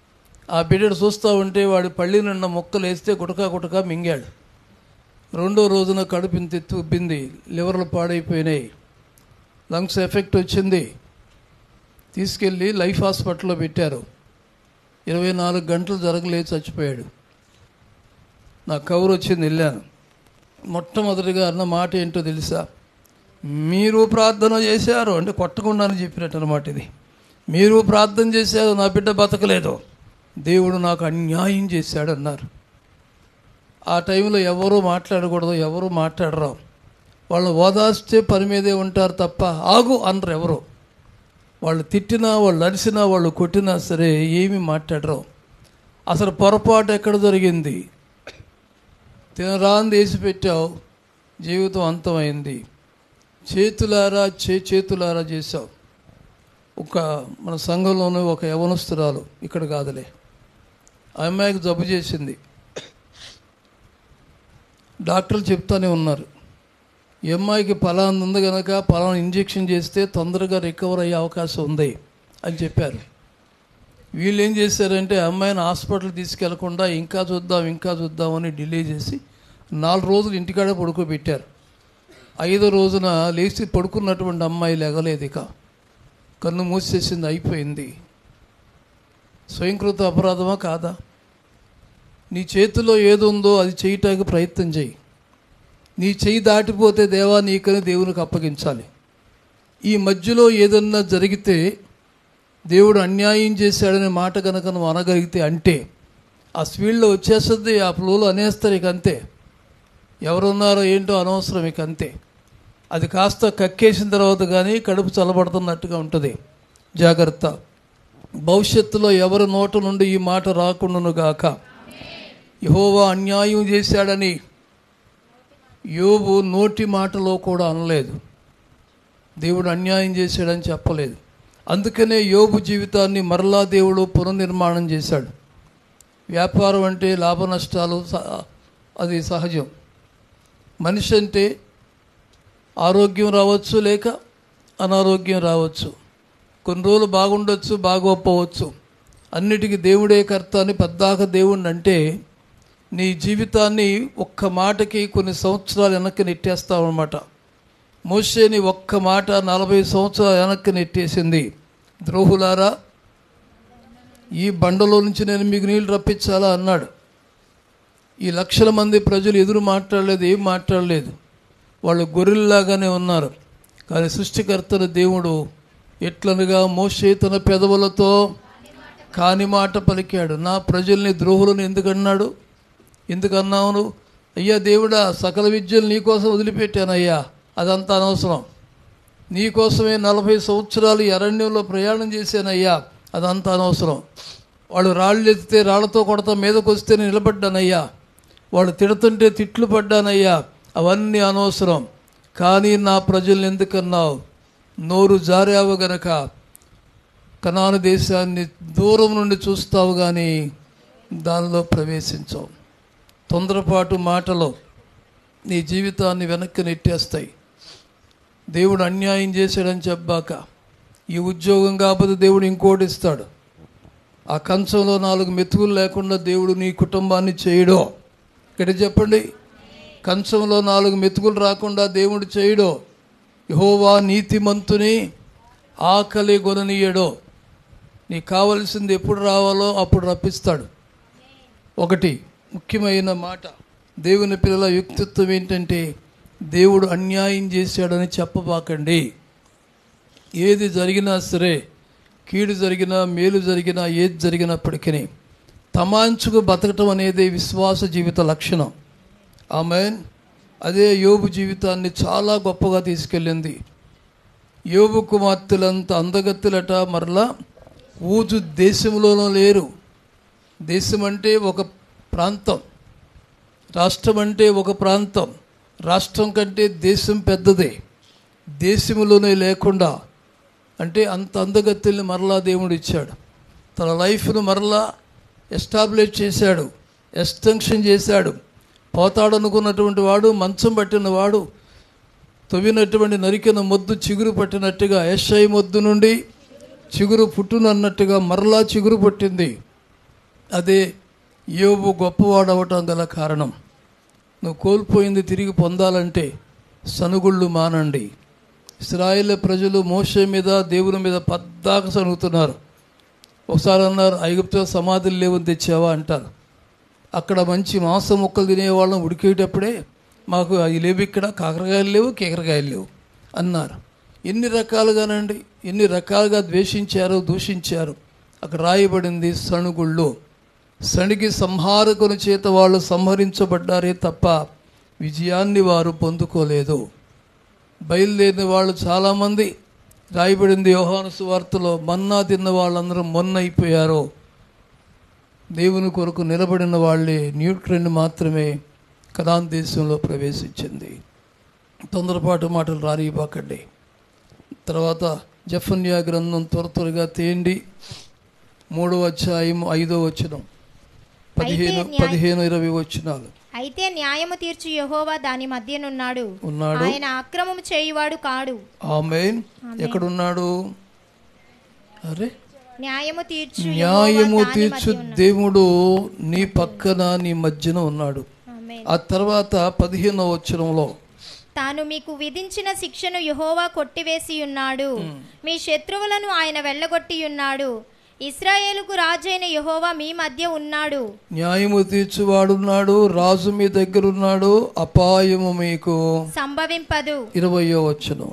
[SPEAKER 1] ఆ బిడ్డడు చూస్తూ ఉంటే వాడి పళ్ళి నిండా మొక్కలు వేస్తే గుటకా గుటకా మింగాడు రెండో రోజున కడుపు ఇంత ఎత్తు ఉబ్బింది లివర్లు పాడైపోయినాయి లంగ్స్ ఎఫెక్ట్ వచ్చింది తీసుకెళ్ళి లైఫ్ హాస్పిటల్లో పెట్టారు ఇరవై నాలుగు గంటలు జరగలేదు చచ్చిపోయాడు నా కవర్ వచ్చింది వెళ్ళాను మొట్టమొదటిగా అన్న మాట ఏంటో తెలుసా మీరు ప్రార్థన చేశారు అంటే కొట్టకుండానే చెప్పినట్టు అనమాట ఇది మీరు ప్రార్థన చేశారు నా బిడ్డ బతకలేదు దేవుడు నాకు అన్యాయం చేశాడు అన్నారు ఆ టైంలో ఎవరూ మాట్లాడకూడదు ఎవరు మాట్లాడరు వాళ్ళు ఓదార్స్తే పని మీదే ఉంటారు తప్ప ఆగు అనరు ఎవరు వాళ్ళు తిట్టినా వాళ్ళు అరిసినా వాళ్ళు కొట్టినా సరే ఏమీ మాట్లాడరు అసలు పొరపాటు ఎక్కడ జరిగింది తినరాంది వేసి పెట్టావు జీవితం అంతమైంది చేతులారా చే చేతులారా చేసావు ఒక మన సంఘంలోనే ఒక యవనస్తురాలు ఇక్కడ కాదులే ఆ అమ్మాయికి జబ్బు చేసింది డాక్టర్లు చెప్తానే ఉన్నారు ఈ అమ్మాయికి ఫలానా ఉంది కనుక ఫలానా ఇంజెక్షన్ చేస్తే తొందరగా రికవర్ అయ్యే అవకాశం ఉంది అని చెప్పారు వీళ్ళు ఏం చేశారంటే ఆ అమ్మాయిని హాస్పిటల్ తీసుకెళ్లకుండా ఇంకా చూద్దాం ఇంకా చూద్దామని డిలే చేసి నాలుగు రోజులు ఇంటికాడే పడుకోబెట్టారు ఐదో రోజున లేచి పడుకున్నటువంటి అమ్మాయి లేగలేదు ఇక కన్ను మూసేసింది అయిపోయింది స్వయంకృత అపరాధమా కాదా నీ చేతిలో ఏది ఉందో అది చేయటానికి ప్రయత్నం చేయి నీ చెయ్యి దాటిపోతే దేవా నీకని దేవునికి అప్పగించాలి ఈ మధ్యలో ఏదన్నా జరిగితే దేవుడు అన్యాయం చేశాడనే మాట కనుక నువ్వు అనగలిగితే అంటే ఆ స్పీడ్లో వచ్చేస్తుంది ఆ ఫ్లోలో అనేస్తారు ఇక అంతే ఎవరున్నారో ఏంటో అనవసరం ఇక అంతే అది కాస్త కక్కేసిన తర్వాత కానీ కడుపు చల్లబడుతున్నట్టుగా ఉంటుంది జాగ్రత్త భవిష్యత్తులో ఎవరి నోట నుండి ఈ మాట రాకుండాను గాక యహోవా అన్యాయం చేశాడని యోబు నోటి మాటలో కూడా అనలేదు దేవుడు అన్యాయం చేశాడని చెప్పలేదు అందుకనే యోబు జీవితాన్ని మరలా దేవుడు పునర్నిర్మాణం చేశాడు వ్యాపారం అంటే లాభ నష్టాలు స- అది సహజం మనిషి అంటే ఆరోగ్యం రావచ్చు లేక అనారోగ్యం రావచ్చు కొన్ని రోజులు బాగుండొచ్చు బాగోకపోవచ్చు అన్నిటికీ దేవుడే కర్త అని పెద్దాక దేవుణ్ణి అంటే నీ జీవితాన్ని ఒక్క మాటకి కొన్ని సంవత్సరాలు వెనక్కి నెట్టేస్తావు అనమాట మోషేని ఒక్క మాట నలభై సంవత్సరాలు వెనక్కి నెట్టేసింది ద్రోహులారా ఈ బండలో నుంచి నేను మీకు నీళ్ళు రప్పించాలా అన్నాడు ఈ లక్షల మంది ప్రజలు ఎదురు మాట్లాడలేదు ఏం మాట్లాడలేదు వాళ్ళు గొర్రెల్లాగానే ఉన్నారు కానీ సృష్టికర్తన దేవుడు ఎట్లనగా మోషే తన పెదవులతో కాని మాట పలికాడు నా ప్రజల్ని ద్రోహులను ఎందుకన్నాడు ఎందుకన్నావు నువ్వు అయ్యా దేవుడా సకల విద్యలు నీకోసం వదిలిపెట్టానయ్యా అదంతా అనవసరం నీకోసమే నలభై సంవత్సరాలు ఈ అరణ్యంలో ప్రయాణం చేశానయ్యా అదంతా అనవసరం వాళ్ళు రాళ్ళు ఎత్తితే రాళ్లతో కొడతా మీదకి వస్తే నేను నిలబడ్డానయ్యా వాళ్ళు తిడుతుంటే తిట్లు పడ్డానయ్యా అవన్నీ అనవసరం కానీ నా ప్రజల్ని ఎందుకన్నావు నోరు జారావు గనక కనాను దేశాన్ని దూరం నుండి చూస్తావు కానీ దానిలో ప్రవేశించవు తొందరపాటు మాటలో నీ జీవితాన్ని వెనక్కి నెట్టేస్తాయి దేవుడు అన్యాయం చేశాడని చెప్పాక ఈ ఉద్యోగం కాకపోతే దేవుడు ఇంకోటి ఇస్తాడు ఆ కంచంలో నాలుగు మెతుకులు లేకుండా దేవుడు నీ కుటుంబాన్ని చేయడో ఇక్కడ చెప్పండి కంచంలో నాలుగు మెతుకులు రాకుండా దేవుడు చేయడో యహోవా నీతిమంతుని ఆకలి గొననీయడో నీకు కావలసింది ఎప్పుడు రావాలో అప్పుడు రప్పిస్తాడు ఒకటి ముఖ్యమైన మాట దేవుని పిల్లల వ్యక్తిత్వం ఏంటంటే దేవుడు అన్యాయం చేశాడని చెప్పబాకండి ఏది జరిగినా సరే కీడు జరిగినా మేలు జరిగినా ఏది జరిగినప్పటికీ తమాంచుకు బతకటం అనేది విశ్వాస జీవిత లక్షణం ఆమెన్ అదే యోబు జీవితాన్ని చాలా గొప్పగా తీసుకెళ్ళింది యోబు కుమార్తెలంత అందగత్తెలట మరలా ఊజు దేశంలోనూ లేరు దేశం అంటే ఒక ప్రాంతం రాష్ట్రం అంటే ఒక ప్రాంతం రాష్ట్రం కంటే దేశం పెద్దదే దేశంలోనే లేకుండా అంటే అంత అందగత్తెల్ని మరలా దేవుడు ఇచ్చాడు తన లైఫ్ను మరలా ఎస్టాబ్లిష్ చేశాడు ఎస్టెన్షన్ చేశాడు పోతాడనుకున్నటువంటి వాడు మంచం పట్టిన వాడు తవ్వినటువంటి నరికిన మొద్దు చిగురు పట్టినట్టుగా ఎస్ఐ మొద్దు నుండి చిగురు పుట్టునన్నట్టుగా మరలా చిగురు పట్టింది అదే యోబు గొప్పవాడు అవటం గల కారణం నువ్వు కోల్పోయింది తిరిగి పొందాలంటే సనుగుళ్ళు మానండి ఇస్రాయేల్ ప్రజలు మోషే మీద దేవుని మీద పద్దాక సనుగుతున్నారు ఒకసారి అన్నారు ఐగుప్తులో సమాధులు లేవని తెచ్చావా అంటారు అక్కడ మంచి మాంసం ముక్కలు తినేవాళ్ళం ఉడికేటప్పుడే మాకు అవి లేవు ఇక్కడ కాకరకాయలు లేవు కేకరకాయలు లేవు అన్నారు ఎన్ని రకాలుగానండి ఎన్ని రకాలుగా ద్వేషించారు దూషించారు అక్కడ రాయబడింది సణుగుళ్ళు సణిగి సంహారకుని చేత వాళ్ళు సంహరించబడ్డారే తప్ప విజయాన్ని వారు పొందుకోలేదు బయలుదేరిన వాళ్ళు చాలామంది రాయబడింది యోహాను సువార్తలో మన్నా తిన్న వాళ్ళందరూ మొన్న అయిపోయారు దేవుని కొరకు నిలబడిన వాళ్ళే న్యూట్రన్ మాత్రమే కనాన్ దేశంలో ప్రవేశించింది తొందరపాటు మాటలు రానివ్వకండి తర్వాత జఫన్యా గ్రంథం త్వర త్వరగా తేండి మూడవ అధ్యాయం ఐదో వచనం పదిహేను
[SPEAKER 3] న్యాయ-
[SPEAKER 1] పదిహేను ఇరవై వచనాలు
[SPEAKER 3] అయితే న్యాయము తీర్చు యెహోవా దాని మధ్యనున్నాడు
[SPEAKER 1] ఉన్నాడు
[SPEAKER 3] ఆయన అక్రమము చేయువాడు కాడు
[SPEAKER 1] ఆమెన్ ఎక్కడున్నాడు అరే
[SPEAKER 3] న్యాయము తీర్చు
[SPEAKER 1] న్యాయము
[SPEAKER 3] యెహోవా దాని
[SPEAKER 1] తీర్చు
[SPEAKER 3] మధ్య ఉన్నాడు.
[SPEAKER 1] దేవుడు నీ పక్కన నీ మధ్యన ఉన్నాడు
[SPEAKER 3] ఆమేన్.
[SPEAKER 1] ఆ తర్వాత పదిహేనవ వచనంలో
[SPEAKER 3] తాను మీకు విధించిన శిక్షను యెహోవా కొట్టివేసి ఉన్నాడు మీ శత్రువులను ఆయన వెళ్ళగొట్టి ఉన్నాడు ఇస్రాయేలుకు రాజైన యెహోవా మీ మధ్య ఉన్నాడు
[SPEAKER 1] న్యాయము తీర్చువాడున్నాడు రాజు మీ దగ్గర ఉన్నాడు అపాయము మీకు
[SPEAKER 3] సంభవింపదు
[SPEAKER 1] ఇరవయో వచనం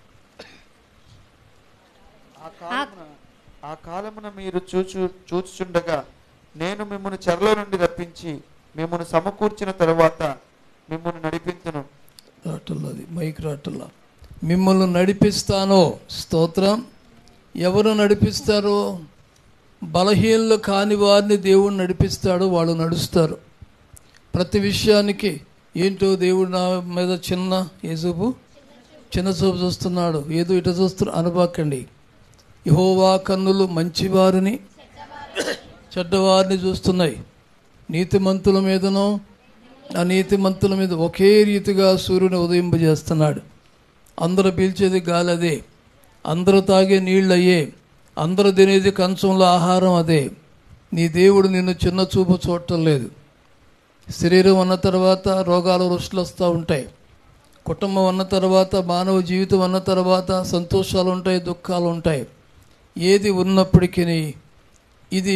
[SPEAKER 2] ఆ కాలమున ఆ కాలమున మీరు చూచు చూచుచుండగా నేను మిమ్మల్ని చెరలో నుండి రప్పించి మిమ్మల్ని సమకూర్చిన తరువాత మిమ్మల్ని నడిపించును
[SPEAKER 1] రాటల్లది మైక్ రాటల్లా మిమ్మల్ని నడిపిస్తాను స్తోత్రం ఎవరు నడిపిస్తారు బలహీనలు కాని వారిని దేవుడు నడిపిస్తాడు వాళ్ళు నడుస్తారు ప్రతి విషయానికి ఏంటో దేవుడు నా మీద చిన్న ఏజూపు చిన్న చూపు చూస్తున్నాడు ఏదో ఇట చూస్తున్నా అనుబాకండి యహోవా కన్నులు మంచివారిని చెడ్డవారిని చూస్తున్నాయి నీతిమంతుల మీదనో అనీతిమంతుల మీద ఒకే రీతిగా సూర్యుని ఉదయింపజేస్తున్నాడు అందరూ పీల్చేది గాలి అదే అందరూ తాగే నీళ్ళు అయ్యే అందరూ తినేది కంచంలో ఆహారం అదే నీ దేవుడు నిన్ను చిన్న చూపు చూడటం లేదు శరీరం అన్న తర్వాత రోగాలు రుష్లు వస్తూ ఉంటాయి కుటుంబం అన్న తర్వాత మానవ జీవితం అన్న తర్వాత సంతోషాలు ఉంటాయి దుఃఖాలు ఉంటాయి ఏది ఉన్నప్పటికీ ఇది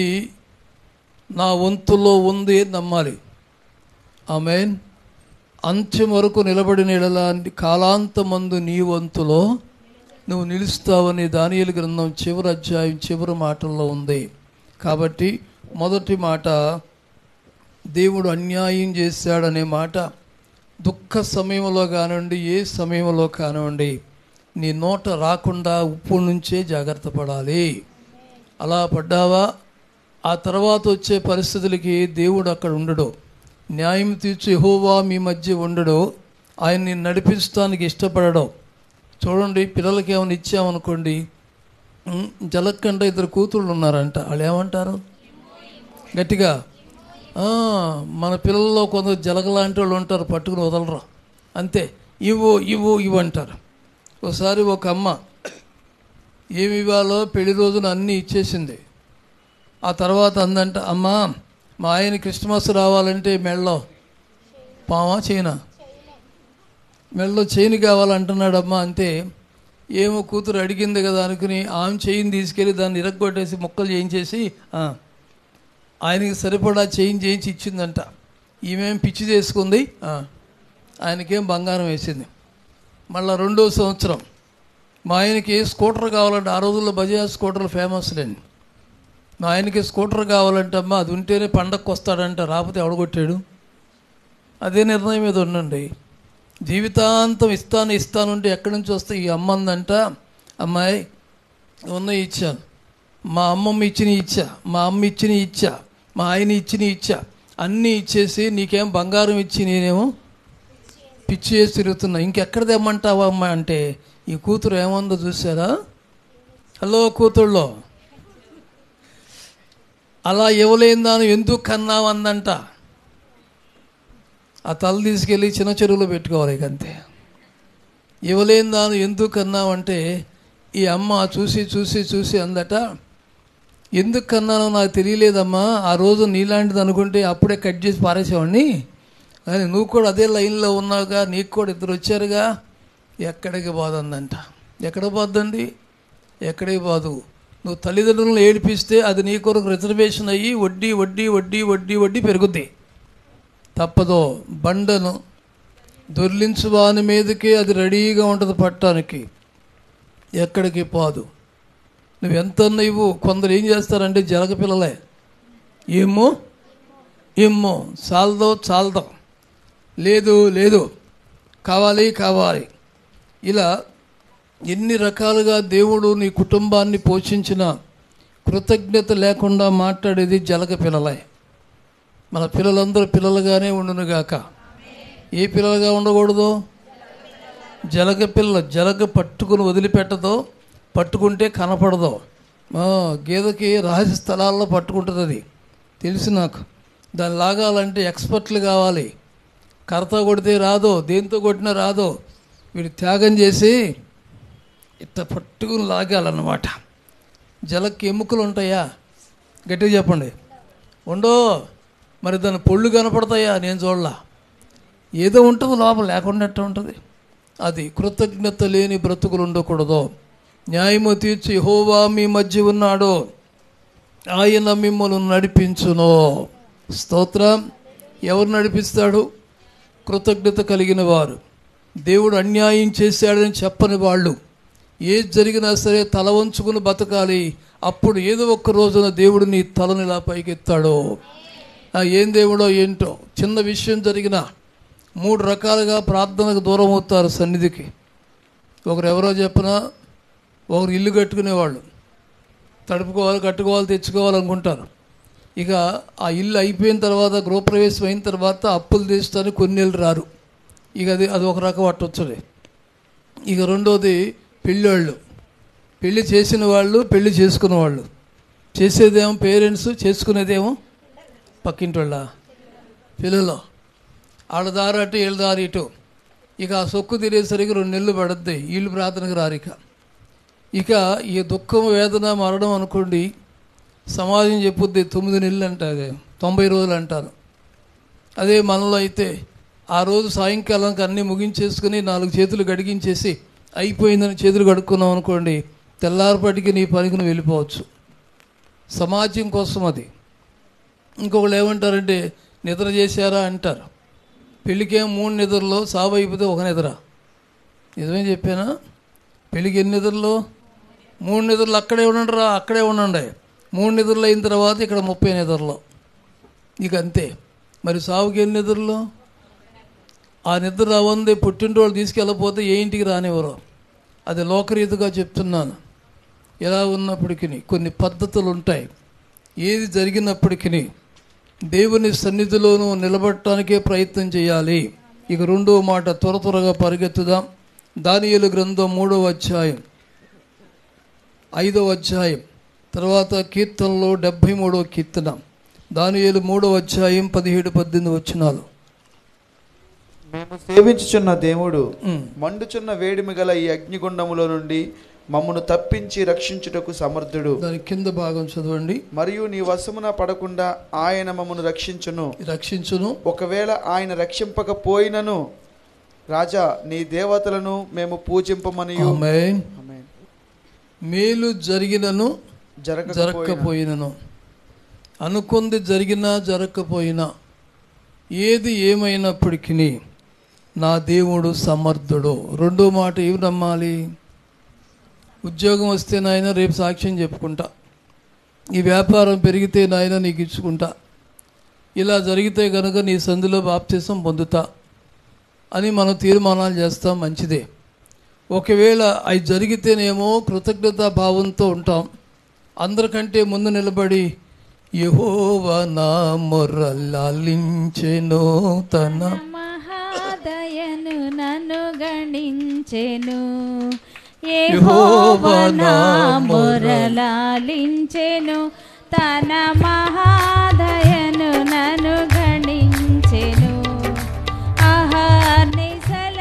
[SPEAKER 1] నా వంతులో ఉంది అని నమ్మాలి ఆమెన్ అంత్యం వరకు నిలబడిన ఎడల కాలాంతమందు నీ వంతులో నువ్వు నిలుస్తావని దానియలు గ్రంథం చివరి అధ్యాయం చివరి మాటల్లో ఉంది కాబట్టి మొదటి మాట దేవుడు అన్యాయం చేశాడనే మాట దుఃఖ సమయంలో కానివ్వండి ఏ సమయంలో కానివ్వండి నీ నోట రాకుండా ఉప్పు నుంచే జాగ్రత్త పడాలి అలా పడ్డావా ఆ తర్వాత వచ్చే పరిస్థితులకి దేవుడు అక్కడ ఉండడు న్యాయం తీర్చి యెహోవా మీ మధ్య ఉండడు ఆయన్ని నడిపించడానికి ఇష్టపడడం చూడండి పిల్లలకి ఏమైనా ఇచ్చామనుకోండి ఉమ్, జలకంట ఇద్దరు కూతుళ్ళు ఉన్నారంట వాళ్ళు ఏమంటారు గట్టిగా "ఆ, మన పిల్లల్లో కొందరు జలగ లాంటి వాళ్ళు ఉంటారు పట్టుకుని వదలరు అంతే ఇవ్వు ఇవ్వు ఇవ్వు అంటారు ఒకసారి ఒక అమ్మ ఏమి ఇవ్వాలో పెళ్లి రోజున అన్నీ ఇచ్చేసింది ఆ తర్వాత అందంట అమ్మా మా ఆయన క్రిస్మస్ రావాలంటే మెళ్ళో పామా చైనా మెళ్ళో చైన్ కావాలంటున్నాడు అమ్మా అంటే ఏమో కూతురు అడిగింది కదా అనుకుని ఆమె చైన్ తీసుకెళ్ళి దాన్ని ఇరగ్గొట్టేసి ముక్కలు చేయించేసి "ఆ, ఆయనకి సరిపడా చైన్ చేయించి ఇచ్చిందంట ఈమెం పిచ్చి చేసుకుంది "ఆ, ఆయనకేం బంగారం వేసింది మళ్ళా రెండో సంవత్సరం మా ఆయనకి స్కూటర్ కావాలంటే ఆ రోజుల్లో బజాజ్ స్కూటర్లు ఫేమస్ లేండి మా ఆయనకి స్కూటర్ కావాలంటే అమ్మా అది ఉంటేనే పండగకు వస్తాడంట రాకపోతే ఎవడగొట్టాడు అదే నిర్ణయం మీద ఉండండి జీవితాంతం ఇస్తాను ఇస్తాను అంటే ఎక్కడి నుంచి వస్తే ఈ అమ్మందంట అమ్మాయి ఉన్న ఇచ్చాను మా అమ్మమ్మ ఇచ్చిన ఇచ్చా మా అమ్మ ఇచ్చిన ఇచ్చా మా ఆయన ఇచ్చిన ఇచ్చా అన్నీ ఇచ్చేసి నీకేం బంగారం ఇచ్చి నేనేమో పిచ్చి చేసి తిరుగుతున్నా ఇంకెక్కడ తెమ్మంటావా అమ్మ అంటే ఈ కూతురు ఏముందో చూసారా హలో కూతుళ్ళో అలా ఇవ్వలేని దాన్ని ఎందుకు కన్నావు అందంట ఆ తల తీసుకెళ్ళి చిన్న చెరువులో పెట్టుకోవాలి ఇక అంతే ఇవ్వలేని దాన్ని ఎందుకు కన్నావంటే ఈ అమ్మ చూసి చూసి చూసి అందట ఎందుకు కన్నానో నాకు తెలియలేదమ్మా ఆ రోజు నీలాంటిది అనుకుంటే అప్పుడే కట్ చేసి పారేసేవాడిని కానీ నువ్వు కూడా అదే లైన్లో ఉన్నావుగా నీకు కూడా ఇద్దరు వచ్చారుగా ఎక్కడికి పోదందంట ఎక్కడ పోద్దండి ఎక్కడికి పోదు నువ్వు తల్లిదండ్రులను ఏడిపిస్తే అది నీ కొరకు రిజర్వేషన్ అయ్యి వడ్డీ వడ్డీ వడ్డీ వడ్డీ వడ్డీ పెరుగుద్ది తప్పదో బండను దొర్లించు వాని మీదకి అది రెడీగా ఉంటుంది పట్టడానికి ఎక్కడికి పోదు నువ్వు ఎంత ఇవ్వు కొందరు ఏం చేస్తారంటే జలగ పిల్లలే ఏమో ఏమో చాలదో చాలదో లేదు లేదు కావాలి కావాలి ఇలా ఎన్ని రకాలుగా దేవుడు నీ కుటుంబాన్ని పోషించిన కృతజ్ఞత లేకుండా మాట్లాడేది జలగ పిల్లలే మన పిల్లలందరూ పిల్లలుగానే ఉండునుగాక ఏ పిల్లలుగా ఉండకూడదు జలగ పిల్ల జలగ పట్టుకుని వదిలిపెట్టదో పట్టుకుంటే కనపడదు ఆ, గేదెకి రహస్య స్థలాల్లో పట్టుకుంటుంది అది తెలుసు నాకు దాన్ని లాగాలంటే ఎక్స్పర్ట్లు కావాలి కర్రతో కొడితే రాదో దేంతో కొట్టినా రాదో వీడు త్యాగం చేసి ఇట్ట పట్టుకుని లాగాలన్నమాట జలకి ఎముకలు ఉంటాయా గట్టిగా చెప్పండి ఉండో మరి దాని పొళ్ళు కనపడతాయా నేను చూడలా ఏదో ఉంటుంది లోపల లేకుండా ఎట్ట ఉంటుంది అది కృతజ్ఞత లేని బ్రతుకులు ఉండకూడదు న్యాయము తీర్చి హోవా మీ మధ్య ఉన్నాడు ఆయన మిమ్మల్ని నడిపించును స్తోత్రం ఎవరు నడిపిస్తాడు కృతజ్ఞత కలిగిన వారు దేవుడు అన్యాయం చేశాడని చెప్పని వాళ్ళు ఏది జరిగినా సరే తల వంచుకుని బతకాలి అప్పుడు ఏదో ఒక్క రోజున దేవుడు నీ తలని ఇలా పైకెత్తాడో ఆ ఏం దేవుడో ఏంటో చిన్న విషయం జరిగినా మూడు రకాలుగా ప్రార్థనకు దూరం అవుతారు సన్నిధికి ఒకరు ఎవరో చెప్పినా ఒకరు ఇల్లు కట్టుకునేవాళ్ళు తడుపుకోవాలి కట్టుకోవాలి తెచ్చుకోవాలనుకుంటారు ఇక ఆ ఇల్లు అయిపోయిన తర్వాత గృహప్రవేశం అయిన తర్వాత అప్పులు తీస్తానికి కొన్నేళ్ళు రారు ఇక అది అది ఒక రకం అట్టొచ్చలే ఇక రెండోది పెళ్ళోళ్ళు పెళ్లి చేసిన వాళ్ళు పెళ్లి చేసుకున్న వాళ్ళు చేసేదేమో పేరెంట్స్ చేసుకునేదేమో పక్కింటి వాళ్ళ పిల్లలు వాళ్ళ దారి అటు వీళ్ళ దారి ఇటు ఇక ఆ సొక్కు తినేసరికి రెండు నెలలు పడద్ది వీళ్ళు ప్రార్థనకు రారిక ఇక ఈ దుఃఖం వేదన మరణం అనుకోండి సమాజం చెప్పుద్ది తొమ్మిది నెలలు అంటారు తొంభై రోజులు అంటారు అదే మనలో అయితే ఆ రోజు సాయంకాలానికి అన్నీ ముగించేసుకుని నాలుగు చేతులు గడిగించేసి అయిపోయిందని చేతులు కడుక్కున్నాం అనుకోండి తెల్లారిపాటికి నీ పనికి నువ్వు వెళ్ళిపోవచ్చు సమాజం కోసం అది ఇంకొకళ్ళు ఏమంటారంటే నిద్ర చేశారా అంటారు పెళ్ళికేం మూడు నిద్రలో సావు అయిపోతే ఒక నిద్ర నిజమే చెప్పానా పెళ్ళికి ఎన్ని నిద్రలు మూడు నిద్రలు అక్కడే ఉండండి రా అక్కడే ఉండండి మూడు నిద్రలు అయిన తర్వాత ఇక్కడ ముప్పై నిద్రలు ఇక అంతే మరి సావుకి ఎన్ని నిద్రలు ఆ నిద్ర రావంది పుట్టింటి వాళ్ళు తీసుకెళ్ళకపోతే ఏ ఇంటికి రానివ్వరు అది లోకరీతిగా చెప్తున్నాను ఎలా ఉన్నప్పటికీ కొన్ని పద్ధతులు ఉంటాయి ఏది జరిగినప్పటికీ దేవుని సన్నిధిలోనూ నిలబడటానికే ప్రయత్నం చేయాలి ఇక రెండో మాట త్వర త్వరగా పరిగెత్తుదాం దానియేలు గ్రంథం మూడవ అధ్యాయం ఐదవ అధ్యాయం తర్వాత కీర్తనలో డెబ్భై మూడవ కీర్తన దానియేలు మూడవ అధ్యాయం పదిహేడు పద్దెనిమిది వచ్చినాలు
[SPEAKER 2] మేము సేవించుచున్న దేవుడు
[SPEAKER 1] ఉమ్.
[SPEAKER 2] మండుచున్న వేడిమి గల ఈ అగ్నిగుండములో నుండి మమ్మను తప్పించి రక్షించుటకు సమర్థుడు
[SPEAKER 1] దాని కింద భాగం చదవండి
[SPEAKER 2] మరియు నీ వశమున పడకుండా ఆయన మమ్మను రక్షించును
[SPEAKER 1] రక్షించును
[SPEAKER 2] ఒకవేళ ఆయన రక్షింపకపోయినను రాజా నీ దేవతలను మేము పూజింపమనియు
[SPEAKER 1] ఆమేన్.
[SPEAKER 2] ఆమేన్.
[SPEAKER 1] మేలు జరిగినను
[SPEAKER 2] జరగకపోయిన
[SPEAKER 1] జరగకపోయినను అనుకుంది జరిగినా జరగకపోయినా ఏది ఏమైనప్పటికీ నా దేవుడు సమర్థుడు రెండో మాట ఏమి నమ్మాలి ఉద్యోగం వస్తే నాయన రేపు సాక్ష్యం చెప్పుకుంటా ఈ వ్యాపారం పెరిగితే నాయన నీకు ఇచ్చుకుంటా ఇలా జరిగితే కనుక నీ సంధిలో బాప్తీసం పొందుతా అని మనం తీర్మానాలు చేస్తాం మంచిదే ఒకవేళ అవి జరిగితేనేమో కృతజ్ఞతా భావంతో ఉంటాం అందరికంటే ముందు నిలబడి యహోవ నా మొర్రలాలించెను తన
[SPEAKER 4] మహాదయను నన్ను గణించెను
[SPEAKER 1] యెహోవా నా
[SPEAKER 4] మొరలాలించెను తన మహాదయను నన్ను గణించెను అహర్నిశల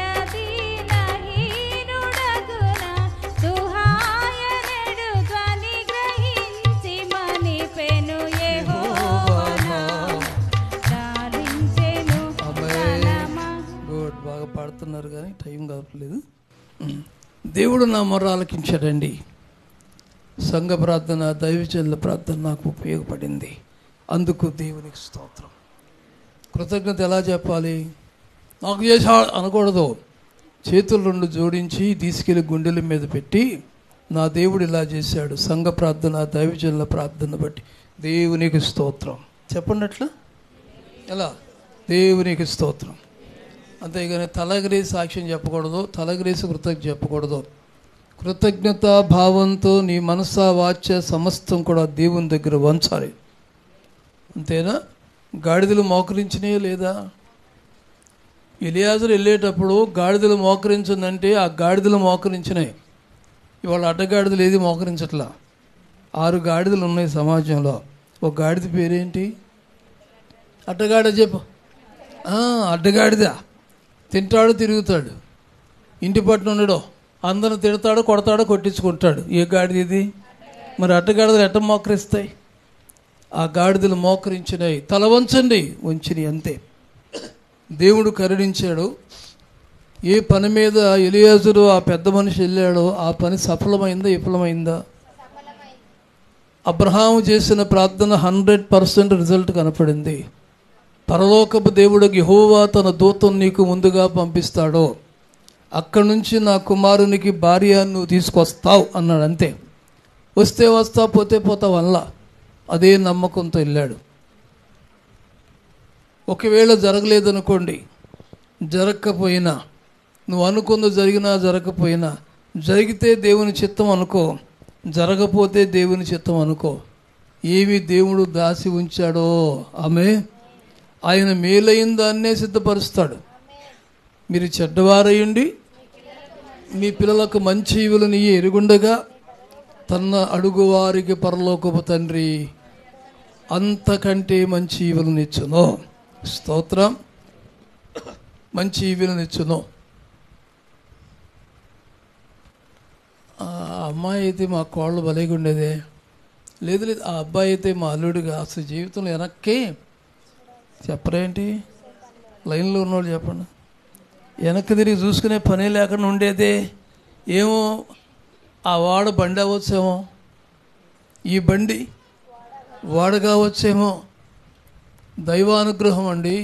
[SPEAKER 4] దీనహీనుడగున సుహాయనుడు ధ్వని గ్రహించి మన
[SPEAKER 1] దేవుడు నా మొర ఆలకించాడండి సంఘ ప్రార్థన దైవజనుల ప్రార్థన నాకు ఉపయోగపడింది అందుకు దేవునికి స్తోత్రం కృతజ్ఞత ఎలా చెప్పాలి నాకు చేసా అనకూడదు చేతులు రెండు జోడించి తీసుకెళ్లి గుండెల మీద పెట్టి నా దేవుడు ఇలా చేశాడు సంఘ ప్రార్థన దైవజనుల ప్రార్థన బట్టి దేవునికి స్తోత్రం చెప్పండి అట్లా ఎలా దేవునికి స్తోత్రం అంతేగాని తలగరేసి సాక్ష్యం చెప్పకూడదు తలగరేసి కృతజ్ఞత చెప్పకూడదు కృతజ్ఞత భావంతో నీ మనస వాచ్య సమస్తం కూడా దేవుని దగ్గర వంచాలి అంతేనా గాడిదలు మోకరించినాయే లేదా ఎలియాజరు వెళ్ళేటప్పుడు గాడిదలు మోకరించిందంటే ఆ గాడిదలు మోకరించినాయి ఇవాళ అడ్డగాడిదలు ఏది మోకరించట్లా ఆరు గాడిదలు ఉన్నాయి సమాజంలో ఒక గాడిద పేరేంటి అడ్డగాడిద చెప్పు ఆ, అడ్డగాడిద తింటాడు తిరుగుతాడు ఇంటి పట్టున ఉండడు అందరిని తిడతాడు కొడతాడు కొట్టించుకుంటాడు ఏ గాడిద ఇది మరి అడ్డగాడిదలు ఎట్ట మోకరిస్తాయి ఆ గాడిదలు మోకరించినాయి తల వంచండి వంచినాయి అంతే దేవుడు కరుణించాడు ఏ పని మీద ఎలియాజరు ఆ పెద్ద మనిషి వెళ్ళాడో ఆ పని సఫలమైందా విఫలమైందా అబ్రహాము చేసిన ప్రార్థన హండ్రెడ్ పర్సెంట్ రిజల్ట్ కనపడింది పరలోకపు దేవుడు యెహోవా తన దూతను నీకు ముందుగా పంపిస్తాడో అక్కడి నుంచి నా కుమారునికి భార్య నువ్వు తీసుకొస్తావు అన్నాడు అంతే వస్తే వస్తా పోతే పోతా వల్ల అదే నమ్మకంతో వెళ్ళాడు ఒకవేళ జరగలేదనుకోండి జరగకపోయినా నువ్వు అనుకుంది జరిగినా జరగకపోయినా జరిగితే దేవుని చిత్తం అనుకో జరగపోతే దేవుని చిత్తం అనుకో ఏమి దేవుడు దాసి ఉంచాడో ఆమె ఆయన మేలైన దాన్నే సిద్ధపరుస్తాడు మీరు చెడ్డవారయ్యండి మీ పిల్లలకు మంచి ఇవులని ఎరుగుండగా తన అడుగువారికి పరలోకపు తండ్రి అంతకంటే మంచి ఈవులనిచ్చును స్తోత్రం మంచి ఈవులనిచ్చును ఆ అమ్మాయి అయితే మా కోళ్ళు భలేగా ఉండేదే లేదు లేదు ఆ అబ్బాయి అయితే మా అల్లుడిగా అసలు జీవితంలో వెనక్కి చెప్పరేంటి లైన్లో ఉన్నవాళ్ళు చెప్పండి వెనక్కి తిరిగి చూసుకునే పని లేకుండా ఉండేదే ఏమో ఆ వాడ బండి అవ్వచ్చేమో ఈ బండి వాడ కావచ్చేమో దైవానుగ్రహం అండి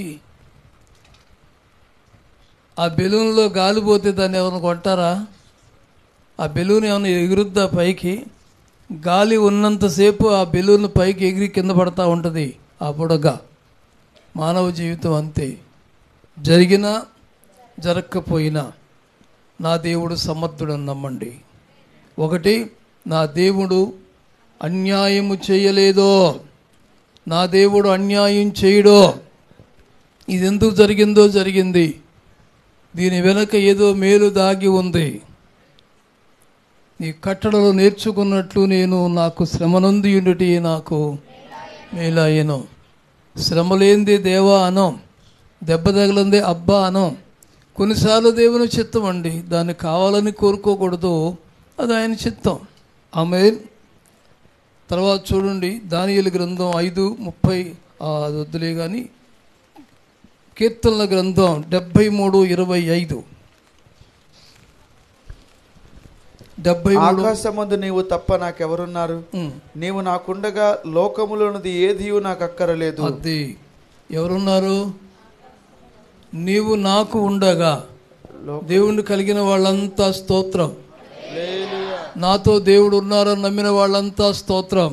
[SPEAKER 1] ఆ బెలూన్లో గాలి పోతే దాన్ని ఎవరైనా కొంటారా ఆ బెలూన్ ఏమైనా ఎగురుద్దా పైకి గాలి ఉన్నంతసేపు ఆ బెలూన్ పైకి ఎగిరి కింద పడతా ఉంటుంది ఆ బుడగ మానవ జీవితం అంతే జరిగినా జరగకపోయినా నా దేవుడు సమర్థుడని నమ్మండి ఒకటి నా దేవుడు అన్యాయము చేయలేదో నా దేవుడు అన్యాయం చేయడో ఇది ఎందుకు జరిగిందో జరిగింది దీని వెనక ఏదో మేలు దాగి ఉంది నీ కట్టడలు నేర్చుకున్నట్లు నేను నాకు శ్రమనంది ఉండుటి నాకు మేలాయను శ్రమ లేనిదే దేవా అనం దెబ్బ తగలందే అబ్బా అనం కొన్నిసార్లు దేవుని చిత్తం అండి దాన్ని కావాలని కోరుకోకూడదు అది ఆయన చిత్తం ఆమె తర్వాత చూడండి దానియలు గ్రంథం ఐదు ముప్పై ఆ, అది వద్దులే కానీ కీర్తనల గ్రంథం డెబ్బై మూడు ఇరవై ఐదు డెబ్బై మూడు
[SPEAKER 2] ఆకాశమందు నీవు తప్ప నాకెవరున్నారు
[SPEAKER 1] ఉమ్,
[SPEAKER 2] నీవు నాకుండగా లోకములోనిది ఏది నాకు అక్కరలేదు
[SPEAKER 1] అది ఎవరున్నారు నీవు నాకు ఉండగా దేవుణ్ణి కలిగిన వాళ్ళంతా స్తోత్రం నాతో దేవుడు ఉన్నారని నమ్మిన వాళ్ళంతా స్తోత్రం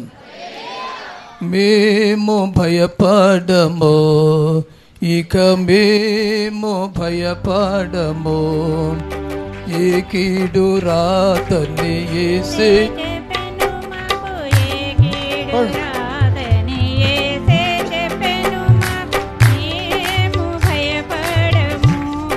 [SPEAKER 1] మేము భయపడము ఇక మేము భయపడము ఏ కీడు రాతని ఏసే
[SPEAKER 4] చెప్పెను మాకు ఏ కీడు రాదని యేసే చెప్పెను మాకు మేము భయపడము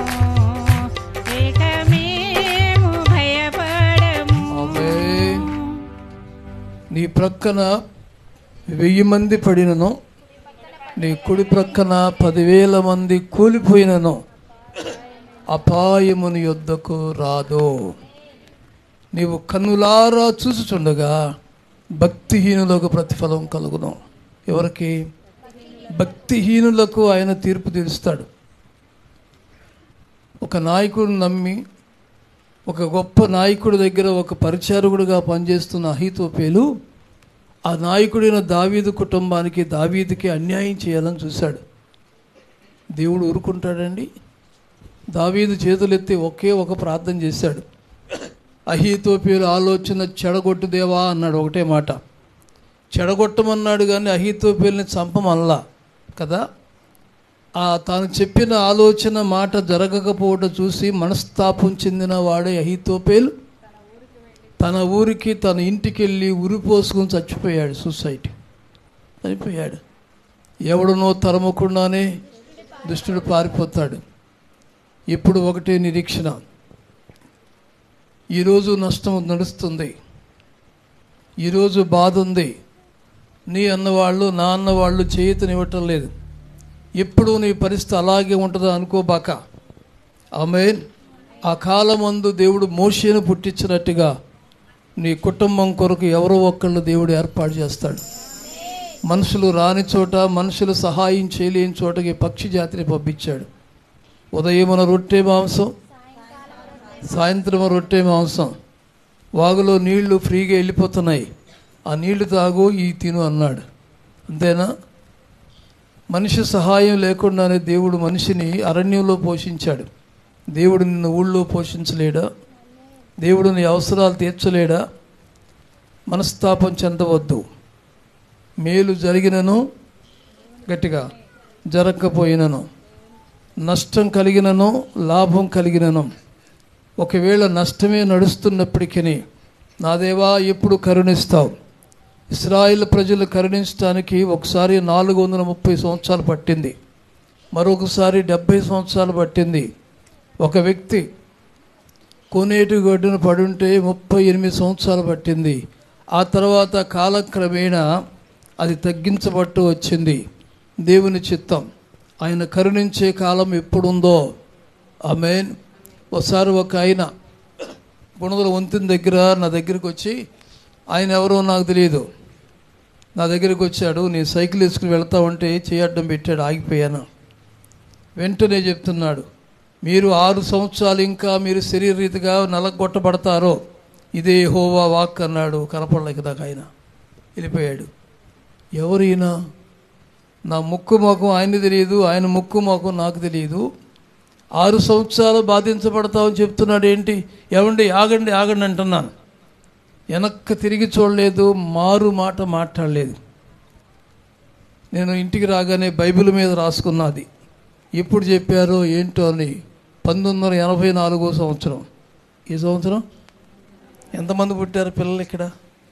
[SPEAKER 4] ఇక మేము భయపడము
[SPEAKER 1] ఆమేన్. నీ ప్రక్కన వెయ్యి మంది పడినను నీ కుడి ప్రక్కన పదివేల మంది కూలిపోయినను అపాయముని యొద్దకు రాదు నీవు కన్నులారా చూసుచుండగా భక్తిహీనులకు ప్రతిఫలం కలుగును ఎవరికి భక్తిహీనులకు ఆయన తీర్పు తీరుస్తాడు ఒక నాయకుడు నమ్మి ఒక గొప్ప నాయకుడి దగ్గర ఒక పరిచారకుడిగా పనిచేస్తున్న అహితోపేలు ఆ నాయకుడైన దావీదు కుటుంబానికి దావీదుకి అన్యాయం చేయాలని చూశాడు దేవుడు ఊరుకుంటాడండి దావీదు చేతులెత్తి ఒకే ఒక ప్రార్థన చేశాడు అహీతోపేలు ఆలోచన చెడగొట్టు దేవా అన్నాడు ఒకటే మాట చెడగొట్టమన్నాడు కానీ అహీతోపేలుని చంపమల్లా కదా ఆ తాను చెప్పిన ఆలోచన మాట జరగకపోవడం చూసి మనస్తాపం చెందిన వాడే అహీతోపేలు తన ఊరికి తన ఇంటికి వెళ్ళి ఉరి పోసుకుని చచ్చిపోయాడు సూసైడ్ చనిపోయాడు ఎవడనో తరమకుండానే దుష్టుడు పారిపోతాడు ఇప్పుడు ఒకటే నిరీక్షణ ఈరోజు నష్టం నడుస్తుంది ఈరోజు బాధ ఉంది నీ అన్నవాళ్ళు నా అన్నవాళ్ళు చేయుతనివ్వటం లేదు ఎప్పుడు నీ పరిస్థితి అలాగే ఉంటుందో అనుకోబాక ఆమె ఆ కాలమందు దేవుడు మోషేను పుట్టించినట్టుగా నీ కుటుంబం కొరకు ఎవరో ఒక్కళ్ళు దేవుడు ఏర్పాటు చేస్తాడు మనుషులు రాని చోట మనుషులు సహాయం చేయలేని చోటకి పక్షి జాతిని పంపించాడు ఉదయమున రొట్టె మాంసం సాయంత్రం రొట్టె మాంసం వాగులో నీళ్లు ఫ్రీగా వెళ్ళిపోతున్నాయి ఆ నీళ్లు తాగు ఈ తిను అన్నాడు అంతేనా మనిషి సహాయం లేకుండానే దేవుడు మనిషిని అరణ్యంలో పోషించాడు దేవుడు నిన్ను ఊళ్ళో పోషించలేడా దేవుడు నీ అవసరాలు తీర్చలేడా మనస్తాపం చెందవద్దు మేలు జరిగినను గట్టిగా జరగకపోయినను నష్టం కలిగినను లాభం కలిగినను ఒకవేళ నష్టమే నడుస్తున్నప్పటికీ నా దేవా ఎప్పుడు కరుణిస్తావు ఇస్రాయిల్ ప్రజలు కరుణించడానికి ఒకసారి నాలుగు వందల ముప్పై సంవత్సరాలు పట్టింది మరొకసారి డెబ్భై సంవత్సరాలు పట్టింది ఒక వ్యక్తి కోనేటి గడ్డున పడుంటే ముప్పై ఎనిమిది సంవత్సరాలు పట్టింది ఆ తర్వాత కాలక్రమేణా అది తగ్గించబట్టు వచ్చింది దేవుని చిత్తం ఆయన కరుణించే కాలం ఎప్పుడుందో ఆమె ఒకసారి ఒక ఆయన గుణదల వంతెన దగ్గర నా దగ్గరికి వచ్చి ఆయన ఎవరో నాకు తెలియదు నా దగ్గరికి వచ్చాడు నేను సైకిల్ వేసుకుని వెళ్తా ఉంటే చేయడ్డం పెట్టాడు ఆగిపోయాను వెంటనే చెప్తున్నాడు మీరు ఆరు సంవత్సరాలు ఇంకా మీరు శరీరరీతిగా నలగొట్టబడతారో ఇదే హోవా వాక్ అన్నాడు కనపడలేక దాకా ఆయన వెళ్ళిపోయాడు ఎవరు ఈయన నా ముక్కు మొఖం ఆయన తెలియదు ఆయన ముక్కు మొఖం నాకు తెలియదు ఆరు సంవత్సరాలు బాధించబడతామని చెప్తున్నాడు ఏంటి ఏమండి ఆగండి ఆగండి అంటున్నాను వెనక్కి తిరిగి చూడలేదు మారు మాట మాట్లాడలేదు నేను ఇంటికి రాగానే బైబిల్ మీద రాసుకున్నది ఎప్పుడు చెప్పారో ఏంటో అని పంతొమ్మిది వందల ఎనభై నాలుగో సంవత్సరం ఈ సంవత్సరం ఎంతమంది పుట్టారు పిల్లలు ఇక్కడ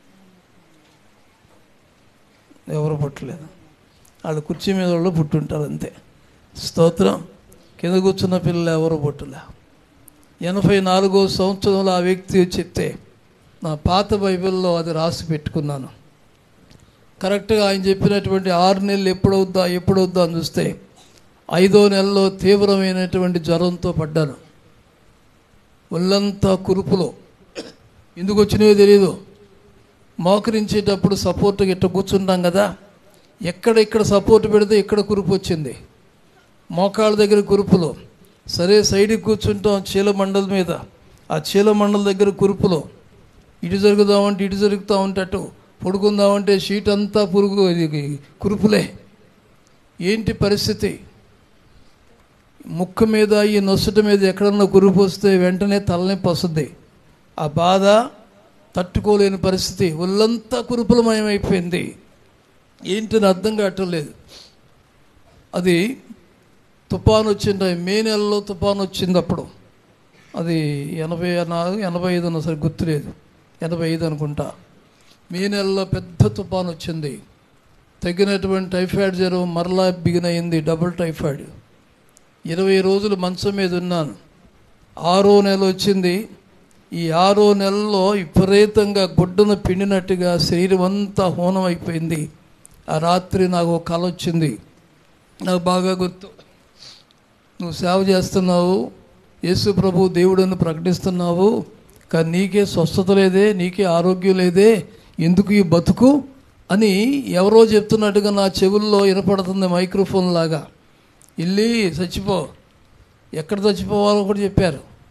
[SPEAKER 1] ఎవరు పుట్టలేదు వాళ్ళు కుర్చీ మీద వాళ్ళు పుట్టుంటారు అంతే స్తోత్రం కింద కూర్చున్న పిల్లలు ఎవరు పుట్టలే ఎనభై నాలుగో సంవత్సరంలో ఆ వ్యక్తి చెప్తే నా పాత బైబిల్లో అది రాసి పెట్టుకున్నాను కరెక్ట్గా ఆయన చెప్పినటువంటి ఆరు నెలలు ఎప్పుడవుద్దా ఎప్పుడవుద్దా అని చూస్తే ఐదో నెలలో తీవ్రమైనటువంటి జ్వరంతో పడ్డాను ఒళ్ళంతా కురుపులో ఎందుకు వచ్చినాయో తెలియదు మోకరించేటప్పుడు సపోర్ట్గా ఇట్ట కూర్చుంటాం కదా ఎక్కడ ఇక్కడ సపోర్ట్ పెడితే ఇక్కడ కురుపు వచ్చింది మోకాళ్ళ దగ్గర కురుపులో సరే సైడ్కి కూర్చుంటాం చీల మండల మీద ఆ చీల మండల దగ్గర కురుపులో ఇటు జరుగుదామంటే ఇటు జరుగుతూ ఉంటే అటు పడుకుందామంటే షీట్ అంతా పురుగు ఇది కురుపులే ఏంటి పరిస్థితి ముక్కు మీద ఈ నొసట మీద ఎక్కడన్నా కురుపు వస్తే వెంటనే తలనొప్పి వస్తుంది ఆ బాధ తట్టుకోలేని పరిస్థితి ఒళ్ళంతా కురుపులమయమైపోయింది ఏంటని అర్థం కావటం లేదు అది తుఫాను వచ్చింది మే నెలలో తుఫాను వచ్చింది అప్పుడు అది ఎనభై నాలుగు ఎనభై ఐదు అన్న సరే గుర్తులేదు ఎనభై ఐదు అనుకుంటా మే నెలలో పెద్ద తుఫాను వచ్చింది తగినటువంటి టైఫాయిడ్ జ్వరం మరలా బిగిన్ అయింది డబుల్ టైఫాయిడ్ ఇరవై రోజులు మంచం మీద ఉన్నాను ఆరో నెల వచ్చింది ఈ ఆరో నెలలో విపరీతంగా గుడ్డను పిండినట్టుగా శరీరం అంతా హోనం అయిపోయింది ఆ రాత్రి నాకు ఒక కళ వచ్చింది నాకు బాగా గుర్తు నువ్వు సేవ చేస్తున్నావు యేసు ప్రభు దేవుడని ప్రకటిస్తున్నావు కానీ నీకే స్వస్థత లేదే నీకే ఆరోగ్యం లేదే ఎందుకు ఈ బతుకు అని ఎవరో చెప్తున్నట్టుగా నా చెవుల్లో వినపడుతుంది మైక్రోఫోన్ లాగా వెళ్ళి చచ్చిపో ఎక్కడ చచ్చిపోవాలో కూడా చెప్పారు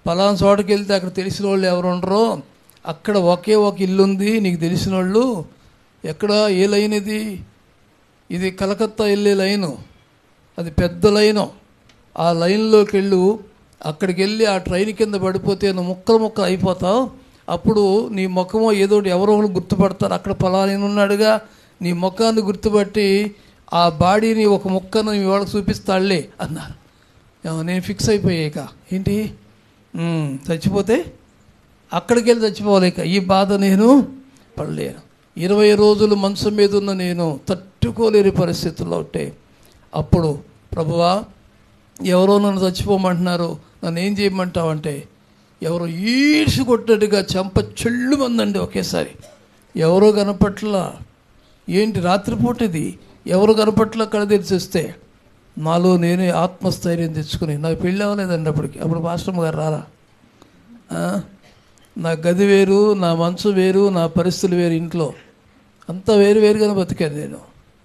[SPEAKER 1] పలానా చోటకి వెళ్తే అక్కడ తెలిసిన వాళ్ళు ఎవరు ఉండరో అక్కడ ఒకే ఒక ఇల్లు ఉంది నీకు తెలిసిన వాళ్ళు ఎక్కడ ఏ లైన్ ఇది ఇది కలకత్తా వెళ్ళే లైను అది పెద్ద లైను ఆ లైన్లోకి వెళ్ళు అక్కడికి వెళ్ళి ఆ ట్రైన్ కింద పడిపోతే నువ్వు ముక్కలు ముక్కలు అయిపోతావు అప్పుడు నీ ముఖమో ఏదో ఒకటి ఎవరో ఒకరు గుర్తుపడతారు అక్కడ పలానా ఉన్నాడుగా నీ ముఖాన్ని గుర్తుపట్టి ఆ బాడీని ఒక ముక్కను నీ వాళ్ళకి చూపిస్తాడులే అన్నారు ఏమో నేను ఫిక్స్ అయిపోయాక ఏంటి ఉమ్, చచ్చిపోతే అక్కడికి వెళ్ళి చచ్చిపోలేక ఈ బాధ నేను పడలేను ఇరవై రోజులు మంచం మీద ఉన్న నేను తట్టుకోలేని పరిస్థితుల్లో ఉంటే అప్పుడు ప్రభువా ఎవరో నన్ను చచ్చిపోమంటున్నారు నన్ను ఏం చేయమంటావంటే ఎవరో ఈడ్చి కొట్టినట్టుగా చెంప చెల్లు మందండి ఒకేసారి ఎవరో కనపట్ల ఏంటి రాత్రిపూట ఇది ఎవరు కనపట్ల కడ తెరిచిస్తే నాలో నేనే ఆత్మస్థైర్యం తెచ్చుకుని నాకు పెళ్ళి అవ్వలేదండి అప్పటికి అప్పుడు మాస్టర్ గారు రారా ఆ? నా గది వేరు నా మనసు వేరు నా పరిస్థితులు వేరు ఇంట్లో అంతా వేరు వేరుగానే బతికాను నేను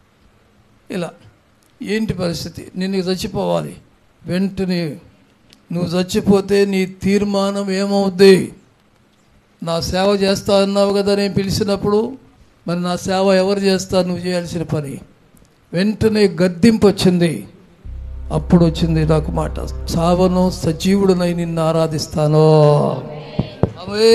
[SPEAKER 1] ఇలా ఏంటి పరిస్థితి నేను చచ్చిపోవాలి వెంటనే నువ్వు చచ్చిపోతే నీ తీర్మానం ఏమవుద్ది నా సేవ చేస్తా అన్నావు కదా నేను పిలిచినప్పుడు మరి నా సేవ ఎవరు చేస్తారు నువ్వు చేయాల్సిన పని వెంటనే గద్దింపు వచ్చింది అప్పుడు వచ్చింది నాకు మాట చావను సజీవుడునై నిన్ను ఆరాధిస్తాను అవే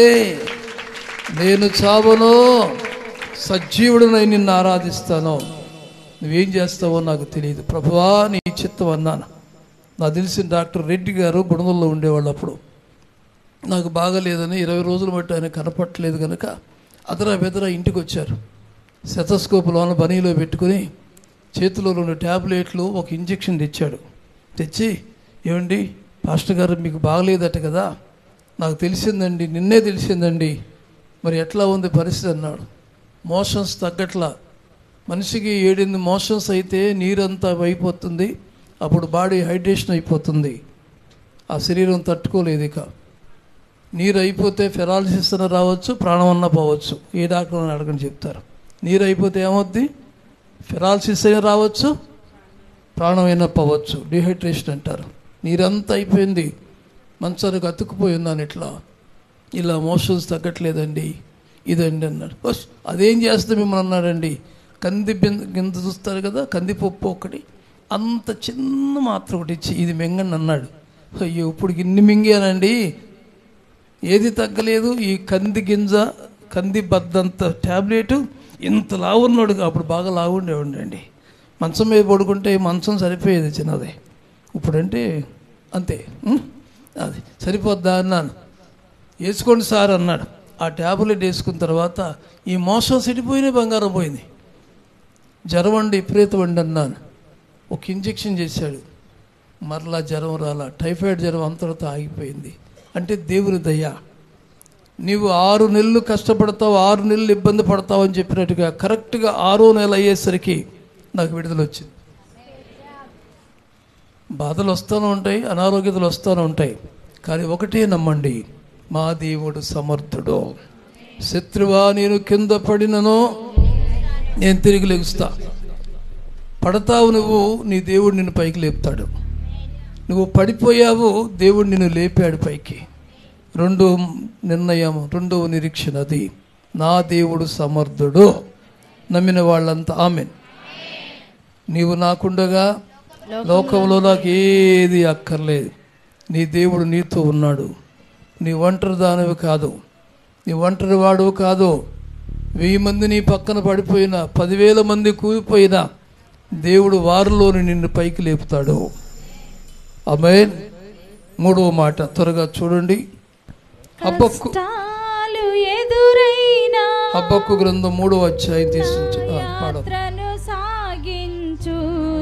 [SPEAKER 1] నేను చావను సజీవుడునై నిన్ను ఆరాధిస్తాను నువ్వేం చేస్తావో నాకు తెలియదు ప్రభువా నీ చిత్తం అన్నాను నాకు తెలిసిన డాక్టర్ రెడ్డి గారు గుణదల్లో ఉండేవాళ్ళు అప్పుడు నాకు బాగలేదని ఇరవై రోజులు బట్టి ఆయన కనపట్టలేదు కనుక అదరా బెదరా ఇంటికి వచ్చారు శతస్కోపులోన బనీలో పెట్టుకుని చేతిలో రెండు ట్యాబ్లెట్లు ఒక ఇంజెక్షన్ తెచ్చాడు తెచ్చి ఏమండి పాస్టర్ గారు మీకు బాగలేదట కదా నాకు తెలిసిందండి నిన్నే తెలిసిందండి మరి ఎట్లా ఉంది పరిస్థితి అన్నాడు మోషన్స్ తగ్గట్లా మనిషికి ఏడెనిమిది మోషన్స్ అయితే నీరంతా అయిపోతుంది అప్పుడు బాడీ హైడ్రేషన్ అయిపోతుంది ఆ శరీరం తట్టుకోలేదు ఇక నీరు అయిపోతే ఫెరాలసిస్ అన్న రావచ్చు ప్రాణం అన్న పోవచ్చు ఏ డాక్టర్ అని అడగని చెప్తారు నీరు అయిపోతే ఏమవుద్ది ఫెరాలసిస్ అయినా రావచ్చు ప్రాణమైనా పోవచ్చు డిహైడ్రేషన్ అంటారు నీరంతా అయిపోయింది మంచానికి అతుక్కుపోయి ఉన్నాను ఇట్లా ఇలా మోషన్స్ తగ్గట్లేదండి ఇదండి అన్నాడు "ఓస్, అదేం చేస్తే మిమ్మల్ని అన్నాడండి కంది బింద గింజ చూస్తారు కదా కందిపప్పు ఒకటి అంత చిన్న మాత్ర ఒకటి ఇచ్చి ఇది మింగండి అన్నాడు అయ్యో ఇప్పుడు ఇన్ని మింగానండి ఏది తగ్గలేదు ఈ కంది గింజ కంది బద్దంత ట్యాబ్లెట్ ఇంత లావున్నాడు అప్పుడు బాగా లావుండేవాడండి మంచం మీద పడుకుంటే మంచం సరిపోయేది చిన్నది ఇప్పుడంటే అంతే ఉం? అది సరిపోద్దా అన్నాను వేసుకోండి సార్ అన్నాడు ఆ ట్యాబ్లెట్ వేసుకున్న తర్వాత ఈ మోసం సెడిపోయిన బంగారం పోయింది జ్వరం అండి విపరీతం అండి అన్నాను ఒక ఇంజెక్షన్ చేశాడు మరలా జ్వరం రాలా టైఫాయిడ్ జ్వరం అంతటితో ఆగిపోయింది అంటే దేవుని దయ నీవు ఆరు నెలలు కష్టపడతావు ఆరు నెలలు ఇబ్బంది పడతావు అని చెప్పినట్టుగా కరెక్ట్గా ఆరో నెల అయ్యేసరికి నాకు విడుదల వచ్చింది బాధలు వస్తూనే ఉంటాయి అనారోగ్యతలు వస్తూనే ఉంటాయి కానీ ఒకటే నమ్మండి మా దేవుడు సమర్థుడు శత్రువా నేను కింద పడినను నేను తిరిగి లెగుస్తా పడతావు నువ్వు నీ దేవుడు నిన్ను పైకి లేపుతాడు నువ్వు పడిపోయావు దేవుడు నిన్ను లేపాడు పైకి రెండో నిర్ణయం రెండవ నిరీక్షణ అది నా దేవుడు సమర్థుడు నమ్మిన వాళ్ళంతా ఆమెన్ నీవు నాకుండగా లోకంలో నాకు ఏది అక్కర్లేదు నీ దేవుడు నీతో ఉన్నాడు నీ ఒంటరి దానివి కాదు నీ ఒంటరి వాడు కాదు వెయ్యి మంది నీ పక్కన పడిపోయినా పదివేల మంది కూలిపోయినా దేవుడు వారిలోని నిన్ను పైకి లేపుతాడు ఆమె మూడవ మాట త్వరగా చూడండి హబ్బక్కు
[SPEAKER 4] కష్టాలు ఎదురైనా
[SPEAKER 1] హబ్బక్కు గ్రంథం మూడవ అధ్యాయం తీసుకు పాడ
[SPEAKER 4] యాత్రను సాగించు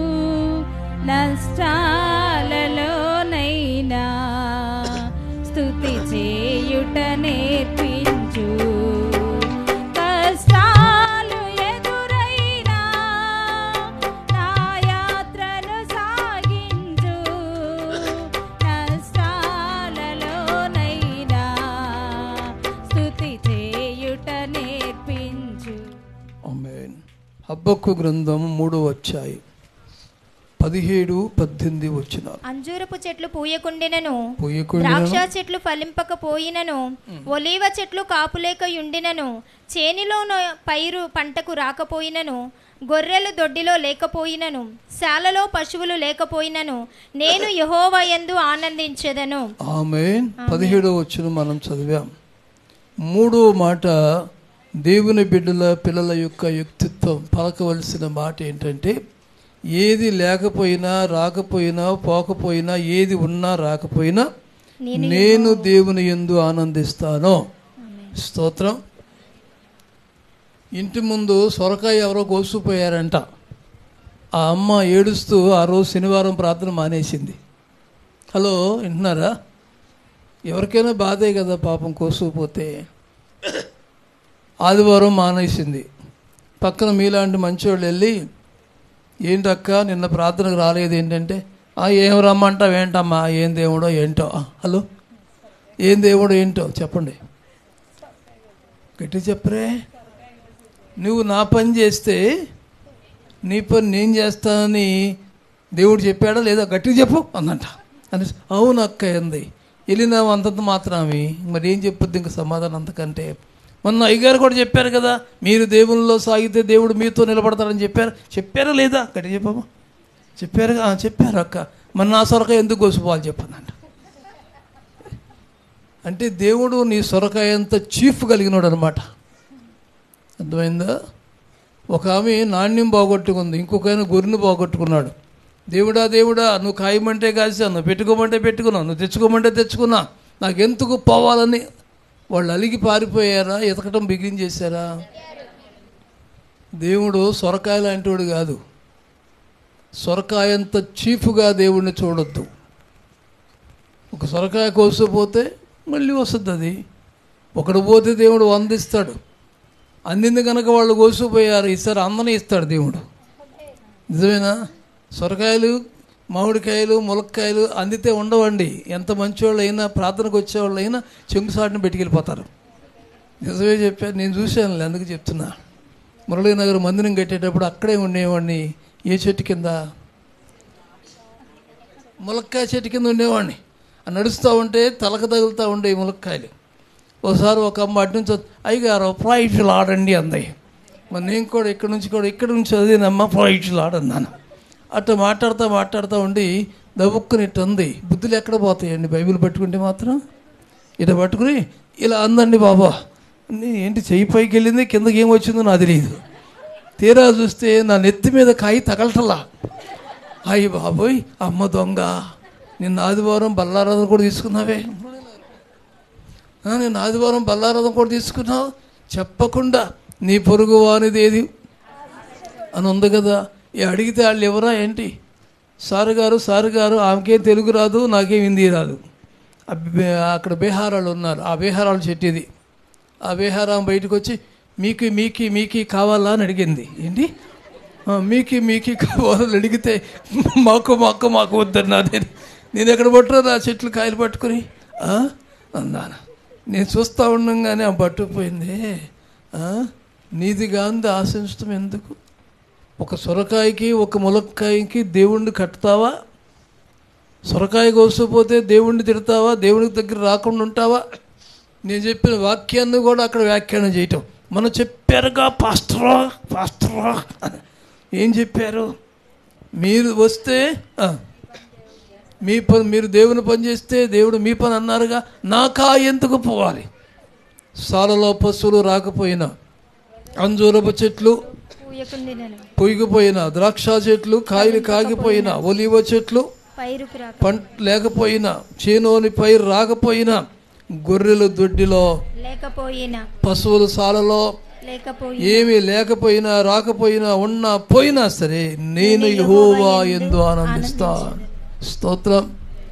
[SPEAKER 4] నష్టాలలోనైనా స్తుతి చేయుట నేర్పించు కష్టాలు ఎదురైనా నా యాత్రను సాగించు నష్టాలలోనైనా స్తుతి చేయుట నేర్పించు
[SPEAKER 1] ఆమేన్ హబ్బక్కు గ్రంథం మూడవ అధ్యాయం పదిహేడు పద్దెనిమిది వచ్చినారు
[SPEAKER 3] అంజూరపు చెట్లు పూయకుండినను
[SPEAKER 1] పూయకుండా
[SPEAKER 3] ద్రాక్ష చెట్లు ఫలింపకపోయినను ఒలీవ చెట్లు కాపులేక యుండినను చేనిలోన పైరు పంటకు రాకపోయినను గొర్రెలు దొడ్డిలో లేకపోయినను శాలలో పశువులు లేకపోయినను నేను యహోవా యందు ఆనందించెదను
[SPEAKER 1] ఆమె పదిహేడో వచ్చిన మనం చదివాం మూడో మాట దేవుని బిడ్డల పిల్లల యొక్క వ్యక్తిత్వం పలకవలసిన మాట ఏంటంటే ఏది లేకపోయినా రాకపోయినా పోకపోయినా ఏది ఉన్నా రాకపోయినా నేను దేవుని ఎందు ఆనందిస్తాను స్తోత్రం ఇంటి ముందు సొరకాయ ఎవరో కోసుకుపోయారంట ఆ అమ్మ ఏడుస్తూ ఆ రోజు శనివారం ప్రార్థన మానేసింది హలో వింటున్నారా ఎవరికైనా బాధే కదా పాపం కోసుకుపోతే ఆదివారం మానేసింది పక్కన మీలాంటి మంచివాళ్ళు వెళ్ళి ఏంటక్క నిన్న ప్రార్థనకు రాలేదు ఏంటంటే "ఆ, ఏం రమ్మంటావు ఏంటమ్మా ఏం దేవుడో ఏంటో "ఆ, హలో ఏం దేవుడో ఏంటో చెప్పండి గట్టి చెప్పరే నువ్వు నా పని చేస్తే నీ పని నేను చేస్తానని దేవుడు చెప్పాడా లేదా గట్టిగా చెప్పు అందంట అని అవును అక్క అంది వెళ్ళినావు అంతంత మాత్రమే మరి ఏం చెప్పుద్ది ఇంకా సమాధానం అంతకంటే మొన్న అయ్యగారు కూడా చెప్పారు కదా మీరు దేవుల్లో సాగితే దేవుడు మీతో నిలబడతాడని చెప్పారు చెప్పారా లేదా గట్టి చెప్పమ్మా చెప్పారు "ఆ, చెప్పారు అక్క మన నా సొరకాయ ఎందుకు కోసుకోవాలి చెప్పందంట అంటే దేవుడు నీ సొరకాయ అంత చీఫ్ కలిగినాడు అనమాట అర్థమైందా ఒక ఆమె నాణ్యం బాగొట్టుకుంది ఇంకొక ఆయన గొర్రెను బాగొట్టుకున్నాడు దేవుడా దేవుడా నువ్వు కాయమంటే కాసా నువ్వు పెట్టుకోమంటే పెట్టుకున్నావు నువ్వు తెచ్చుకోమంటే తెచ్చుకున్నా నాకెందుకు పోవాలని వాళ్ళు అలిగి పారిపోయారా ఎతకటం బిగించేశారా దేవుడు సొరకాయ లాంటివాడు కాదు సొరకాయంత చీఫ్గా దేవుడిని చూడొద్దు ఒక సొరకాయ కోసపోతే మళ్ళీ వస్తుంది అది ఒకడు పోతే దేవుడు వందిస్తాడు అందింది కనుక వాళ్ళు కోసుకుపోయారు ఈసారి అందనే ఇస్తాడు దేవుడు నిజమేనా సొరకాయలు మామిడికాయలు ములక్కాయలు అందితే ఉండవండి ఎంత మంచివాళ్ళు అయినా ప్రార్థనకు వచ్చేవాళ్ళు అయినా చెంగుసాటిని పెట్టుకెళ్ళిపోతారు నిజమే చెప్పాను నేను చూశాను అందుకు చెప్తున్నా మురళీనగర్ మందిరం కట్టేటప్పుడు అక్కడే ఉండేవాడిని ఏ చెట్టు కింద ములక్కాయ చెట్టు కింద ఉండేవాడిని ఆ నడుస్తూ ఉంటే తలకు తగులుతూ ఉండే ఈ ములక్కాయలు ఒకసారి ఒక అమ్మ అటు నుంచి వచ్చి, అయ్యగారు ఫ్రైట్లు ఆడండి అంది మరి నేను కూడా ఇక్కడ నుంచి కూడా ఇక్కడ నుంచి చదివినమ్మ ఫ్రైట్లు ఆడన్నాను అట్లా మాట్లాడుతూ మాట్లాడుతూ ఉండి దవ్వుక్కుని ఇట్టు ఉంది బుద్ధులు ఎక్కడ పోతాయండి బైబిల్ పట్టుకుంటే మాత్రం ఇలా పట్టుకుని ఇలా అందండి బాబా నేను ఏంటి చెయ్యి పైకి వెళ్ళింది కిందకి ఏం వచ్చిందో నాకు తెలియదు తీరా చూస్తే నా నెత్తి మీద కాయి తగలటలా అయ్యి బాబోయ్ అమ్మ దొంగ నిన్న ఆదివారం బల్లారాధన కూడా తీసుకున్నావే ఆ, నేను ఆదివారం బల్లారాధన కూడా తీసుకున్నావు చెప్పకుండా నీ పొరుగు వానిది ఏది అని ఉంది కదా ఈ అడిగితే వాళ్ళు ఎవరా ఏంటి సారు గారు సారు గారు ఆమెకేం తెలుగు రాదు నాకేం హిందీ రాదు ఆ బే- అక్కడ బీహారాలు ఉన్నారు ఆ బీహారాలు చెట్టిది ఆ బీహారం బయటకు వచ్చి మీకు మీకి మీకి కావాలా అని అడిగింది ఏంటి "ఆ, మీకి మీకి కావాలని అడిగితే మాకు మాకు మాకు వద్దన్నా నేను నేను ఎక్కడ పట్టురా ఆ చెట్లు కాయలు పట్టుకుని "ఆ?" అన్నాను నేను చూస్తూ ఉండంగానే ఆ పట్టుకుపోయింది "ఆ? నీది గాంది ఆశించడం ఎందుకు ఒక సొరకాయకి ఒక ములక్కాయకి దేవుణ్ణి కట్టుతావా సొరకాయ కోసపోతే దేవుణ్ణి తిడతావా దేవునికి దగ్గర రాకుండా ఉంటావా నేను చెప్పిన వాక్యాన్ని కూడా అక్కడ వ్యాఖ్యానం చేయటం మనం చెప్పారుగా పాస్టరా పాస్టరా అని. ఏం చెప్పారు మీరు వస్తే ఆ, మీ పని మీరు దేవుని పని చేస్తే దేవుడు మీ పని అన్నారుగా నాకా ఎందుకు పోవాలి సాలలో పశువులు రాకపోయినా అంజూరపు చెట్లు
[SPEAKER 3] పూయకుండినను
[SPEAKER 1] పొయ్యిపోయినా ద్రాక్ష చెట్లు కాయలు కాగిపోయినా ఒలివ చెట్లు
[SPEAKER 3] పైరుకు రాక
[SPEAKER 1] పంట లేకపోయినా చేనోని పైరు రాకపోయినా గొర్రెలు దొడ్డిలో
[SPEAKER 3] లేకపోయినా
[SPEAKER 1] పశువుల సాలలో
[SPEAKER 3] లేకపోయి
[SPEAKER 1] ఏమీ లేకపోయినా రాకపోయినా ఉన్నా పోయినా సరే నేను యెహోవా ఎందు ఆనందిస్తా స్తోత్రం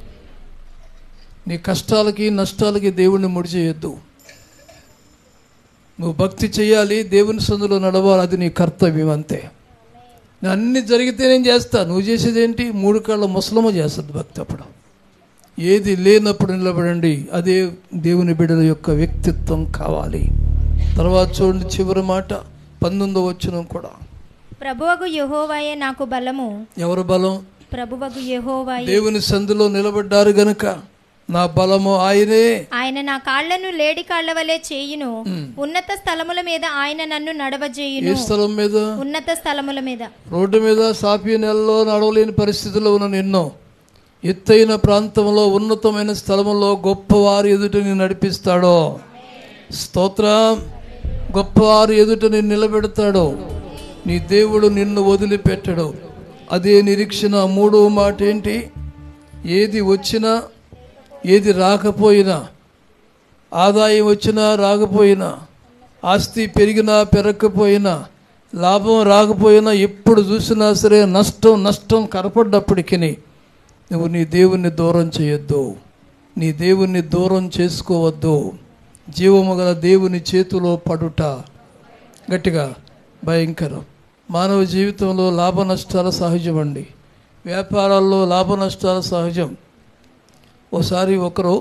[SPEAKER 1] నీ కష్టాలకి నష్టాలకి దేవుణ్ణి ముడిచేయొద్దు నువ్వు భక్తి చేయాలి దేవుని సందులో నడవాలి అది నీ కర్తవ్యం అంతే అన్ని జరిగితే నేను చేస్తా నువ్వు చేసేది ఏంటి మూడు కాళ్ళ ముసలమ చేస్తుంది భక్తి అప్పుడు ఏది లేనప్పుడు నిలబడండి అదే దేవుని బిడ్డల యొక్క వ్యక్తిత్వం కావాలి తర్వాత చూడండి చివరి మాట పంతొమ్మిదో వచ్చిన కూడా
[SPEAKER 3] ప్రభువగు యెహోవాయే నాకు బలము
[SPEAKER 1] ఎవరు బలం
[SPEAKER 3] ప్రభువగు యెహోవాయే
[SPEAKER 1] దేవుని సందులో నిలబడ్డారు గనుక నా బలము ఆయనే
[SPEAKER 3] ఆయన నా కాళ్లను లేడి కాళ్ల వలె చేయును ఉన్నత స్థలముల మీద ఆయన నన్ను
[SPEAKER 1] ఏ
[SPEAKER 3] నడవజేయును
[SPEAKER 1] స్థలం మీద
[SPEAKER 3] ఉన్నత స్థలముల మీద
[SPEAKER 1] రోడ్డు మీద సాపి నెలలో నడవలేని పరిస్థితిలో ఉన్న నిన్ను ఎత్తైన ప్రాంతంలో ఉన్నతమైన స్థలములో గొప్పవారి ఎదుట నిన్ను నడిపిస్తాడో స్తోత్రం గొప్పవారి ఎదుట నిన్ను నిలబెడతాడు నీ దేవుడు నిన్ను వదిలిపెట్టడు అదే నిరీక్షణ మూడవ మాట ఏంటి ఏది వచ్చినా ఏది రాకపోయినా ఆదాయం వచ్చినా రాకపోయినా ఆస్తి పెరిగినా పెరగకపోయినా లాభం రాకపోయినా ఎప్పుడు చూసినా సరే నష్టం నష్టం కనపడ్డప్పటికీ నువ్వు నీ దేవుణ్ణి దూరం చేయొద్దు నీ దేవుణ్ణి దూరం చేసుకోవద్దు జీవము గల దేవుని చేతిలో పడుట గట్టిగా భయంకరం మానవ జీవితంలో లాభ నష్టాలు సహజమండి వ్యాపారాల్లో లాభ నష్టాలు సహజం ఓసారి ఒకరు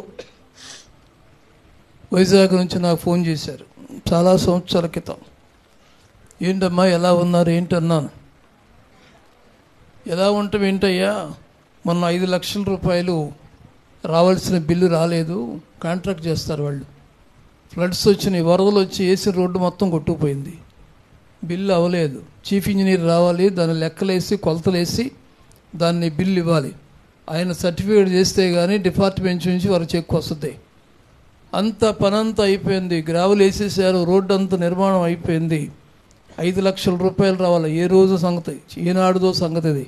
[SPEAKER 1] వైజాగ్ నుంచి నాకు ఫోన్ చేశారు చాలా సంవత్సరాల క్రితం ఏంటమ్మా ఎలా ఉన్నారు ఏంటన్నాను ఎలా ఉంటాం ఏంటయ్యా మొన్న ఐదు లక్షల రూపాయలు రావాల్సిన బిల్లు రాలేదు కాంట్రాక్ట్ చేస్తారు వాళ్ళు ఫ్లడ్స్ వచ్చినాయి వరదలు వచ్చి వేసిన రోడ్డు మొత్తం కొట్టుకుపోయింది బిల్లు అవ్వలేదు చీఫ్ ఇంజనీర్ రావాలి దాన్ని లెక్కలేసి కొలతలేసి దాన్ని బిల్లు ఇవ్వాలి ఆయన సర్టిఫికేట్ చేస్తే కానీ డిపార్ట్మెంట్ నుంచి వారు చెక్ వస్తుంది అంత పనంతా అయిపోయింది గ్రావెల్ వేసేసారు రోడ్డు అంతా నిర్మాణం అయిపోయింది ఐదు లక్షల రూపాయలు రావాలి ఏ రోజు సంగతి ఈనాడుదో సంగతి ఇది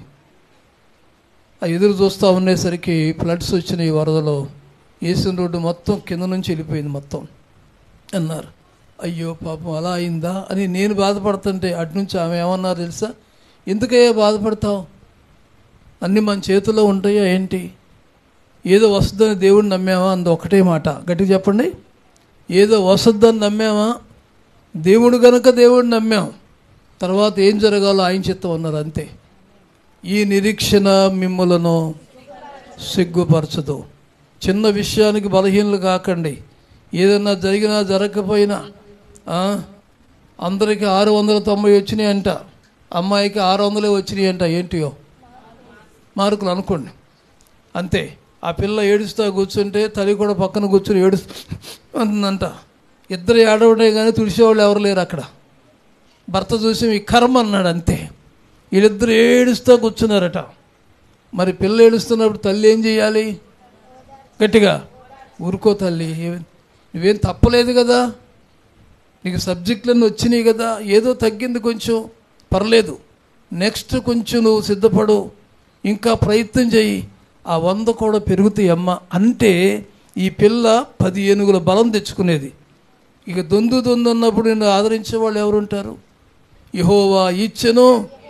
[SPEAKER 1] ఆ ఎదురు చూస్తూ ఉండేసరికి ఫ్లడ్స్ వచ్చినాయి వరదలో వేసిన రోడ్డు మొత్తం కింద నుంచి వెళ్ళిపోయింది మొత్తం అన్నారు అయ్యో పాపం అలా అయిందా అని నేను బాధపడుతుంటే అటు నుంచి ఆమె ఏమన్నారు తెలుసా ఎందుకయ్యా బాధపడతావు అన్నీ మన చేతిలో ఉంటాయా ఏంటి ఏదో వస్తుందని దేవుడిని నమ్మామా అంది ఒకటే మాట గట్టిగా చెప్పండి ఏదో వస్తుందని నమ్మామా దేవుడు గనుక దేవుడిని నమ్మాం తర్వాత ఏం జరగాలో ఆయన చిత్తం అన్నారు అంతే ఈ నిరీక్షణ మిమ్మలను సిగ్గుపరచదు చిన్న విషయానికి బలహీనలు కాకండి ఏదన్నా జరిగినా జరగకపోయినా ఆ, అందరికి ఆరు వందల తొంభై వచ్చినాయి అంట అమ్మాయికి ఆరు వందలే వచ్చినాయి అంట ఏంటియో మార్కులు అనుకోండి అంతే ఆ పిల్ల ఏడుస్తా కూర్చుంటే తల్లి కూడా పక్కన కూర్చుని ఏడుస్తూ అంటుందంట ఇద్దరు ఏడవడే కానీ తుడిసేవాళ్ళు ఎవరు లేరు అక్కడ భర్త చూసి ఈ కర్మ అన్నాడు అంతే వీళ్ళిద్దరు ఏడుస్తూ కూర్చున్నారట మరి పిల్ల ఏడుస్తున్నప్పుడు తల్లి ఏం చేయాలి గట్టిగా ఊరుకో తల్లి ఏ- నువ్వేం తప్పలేదు కదా నీకు సబ్జెక్టులన్నీ వచ్చినాయి కదా ఏదో తగ్గింది కొంచెం పర్లేదు నెక్స్ట్ కొంచెం నువ్వు సిద్ధపడు ఇంకా ప్రయత్నం చేయి ఆ వంద కూడా పెరుగుతాయి అమ్మ అంటే ఈ పిల్ల పది ఏనుగుల బలం తెచ్చుకునేది ఇక దొందు దొందు అన్నప్పుడు నిన్ను ఆదరించే వాళ్ళు ఎవరుంటారు యహోవా ఇచ్చెను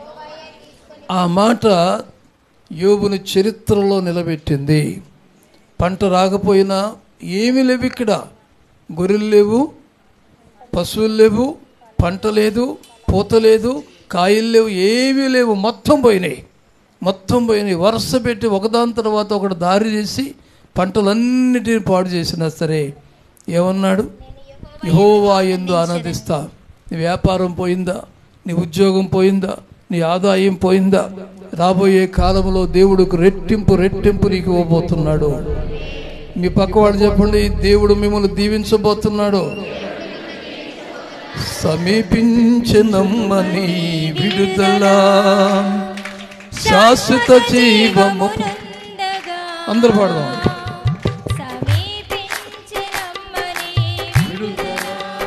[SPEAKER 1] ఆ మాట యోబుని చరిత్రలో నిలబెట్టింది పంట రాకపోయినా ఏమీ లేవు ఇక్కడ గొర్రెలు లేవు పశువులు లేవు పంట లేదు పూత లేదు కాయలు లేవు ఏమీ లేవు మొత్తం పోయినాయి మొత్తం పోయినాయి వరుస పెట్టి ఒకదాని తర్వాత ఒకటి దారి చేసి పంటలన్నిటిని పాడు చేసినా సరే ఏమన్నాడు యహోవా ఎందు ఆనందిస్తా నీ వ్యాపారం పోయిందా నీ ఉద్యోగం పోయిందా నీ ఆదాయం పోయిందా రాబోయే కాలంలో దేవుడికి రెట్టింపు రెట్టింపు నీకు ఇవ్వబోతున్నాడు మీ పక్క వాళ్ళు చెప్పండి దేవుడు మిమ్మల్ని దీవించబోతున్నాడు సమీపించనమ్మని విడుదల శాశ్వత జీవము
[SPEAKER 3] నందగా
[SPEAKER 1] అందరూ పాడదాం
[SPEAKER 3] సమీపించినమ్మని విడుదల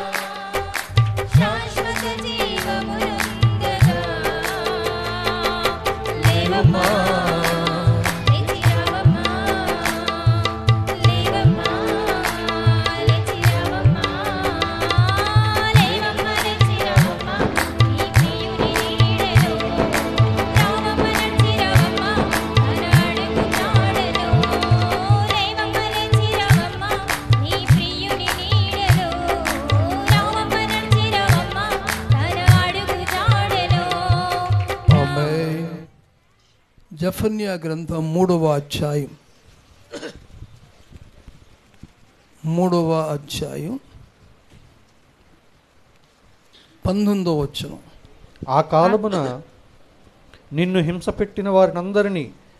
[SPEAKER 3] శాశ్వత జీవమునందగా లేవమ్మా లేచిరావమ్మా లేవమ్మా లేచిరావమ్మా లేవమ్మా లేచిరావమ్మా నీ ప్రియుని నీడలో రావమ్మ నడిచిరావమ్మా అనాడకు తాడలో లేవమ్మ లేచిరావమ్మా నీ ప్రియుని నీడలో రావమ్మ నడిచిరావమ్మా అనాడకు తాడలో
[SPEAKER 1] ఆమేన్. జఫన్యా గ్రంథం మూడవ అధ్యాయం మూడవ అధ్యాయం పంతొమ్మిదో వచ్చును
[SPEAKER 5] ఆ కాలమున నిన్ను హింస పెట్టిన వారినందరినీ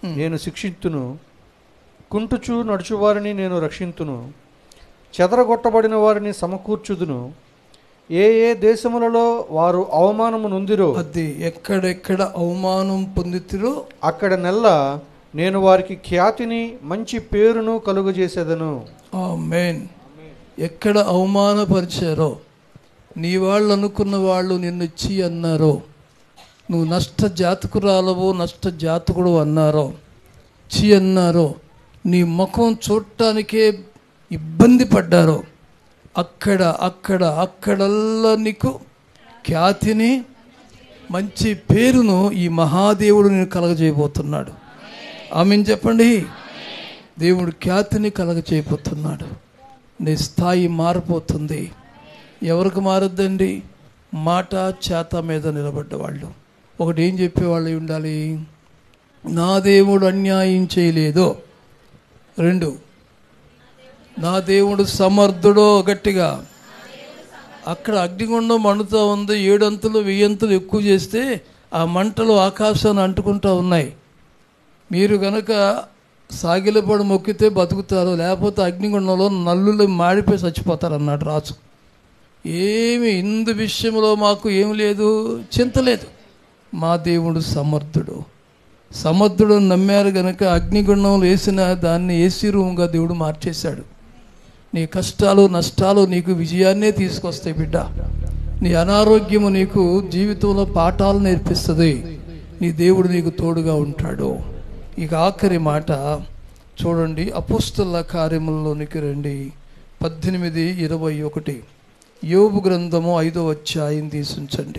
[SPEAKER 5] నేను శిక్షింతును కుంటుచు నడుచువారిని నేను రక్షింతును చెదరగొట్టబడిన వారిని సమకూర్చుదును ఏ ఏ దేశములలో వారు అవమానము నొందిరో
[SPEAKER 1] అది ఎక్కడెక్కడ అవమానం పొందితిరో
[SPEAKER 5] అక్కడ నెల్ల నేను వారికి ఖ్యాతిని మంచి పేరును కలుగజేసేదను
[SPEAKER 1] ఆ మెయిన్ ఎక్కడ అవమానపరిచారో నీ వాళ్ళు అనుకున్న వాళ్ళు నిన్ను చీ అన్నారో నువ్వు నష్ట జాతకురాలవో నష్ట జాతకుడు అన్నారో చీ అన్నారో నీ ముఖం చూడటానికే ఇబ్బంది పడ్డారో అక్కడ అక్కడ అక్కడల్లా నీకు ఖ్యాతిని మంచి పేరును ఈ మహాదేవుడు నేను కలగజేయబోతున్నాడు ఆమెను చెప్పండి దేవుడు ఖ్యాతిని కలగచేయబోతున్నాడు నీ స్థాయి మారిపోతుంది ఎవరికి మారద్దండి మాట చేత మీద నిలబడ్డ వాళ్ళు ఒకటి ఏం చెప్పేవాళ్ళు అయి ఉండాలి నా దేవుడు అన్యాయం చేయలేదు రెండు నా దేవుడు సమర్థుడో గట్టిగా అక్కడ అగ్నిగుండం మండుతూ ఉంది ఏడంతులు వెయ్యంతులు ఎక్కువ చేస్తే ఆ మంటలు ఆకాశాన్ని అంటుకుంటూ ఉన్నాయి మీరు గనక సాగిలపడి మొక్కితే బతుకుతారు లేకపోతే అగ్నిగుండంలో నల్లులు మాడిపోయి చచ్చిపోతారు అన్నాడు రాజు ఏమి ఇందు విషయంలో మాకు ఏం లేదు చింత లేదు మా దేవుడు సమర్థుడు సమర్థుడు నమ్మారు గనక అగ్నిగుండంలో వేసిన దాన్ని ఏసీ రూమ్గా దేవుడు మార్చేశాడు నీ కష్టాలు నష్టాలు నీకు విజయాన్నే తీసుకొస్తాయి బిడ్డ నీ అనారోగ్యము నీకు జీవితంలో పాఠాలు నేర్పిస్తుంది నీ దేవుడు నీకు తోడుగా ఉంటాడు ఇక ఆఖరి మాట చూడండి అపుస్తుల కార్యముల్లోనికి రండి పద్దెనిమిది ఇరవై ఒకటి యోబు గ్రంథము ఐదో అధ్యాయం తీసుంచండి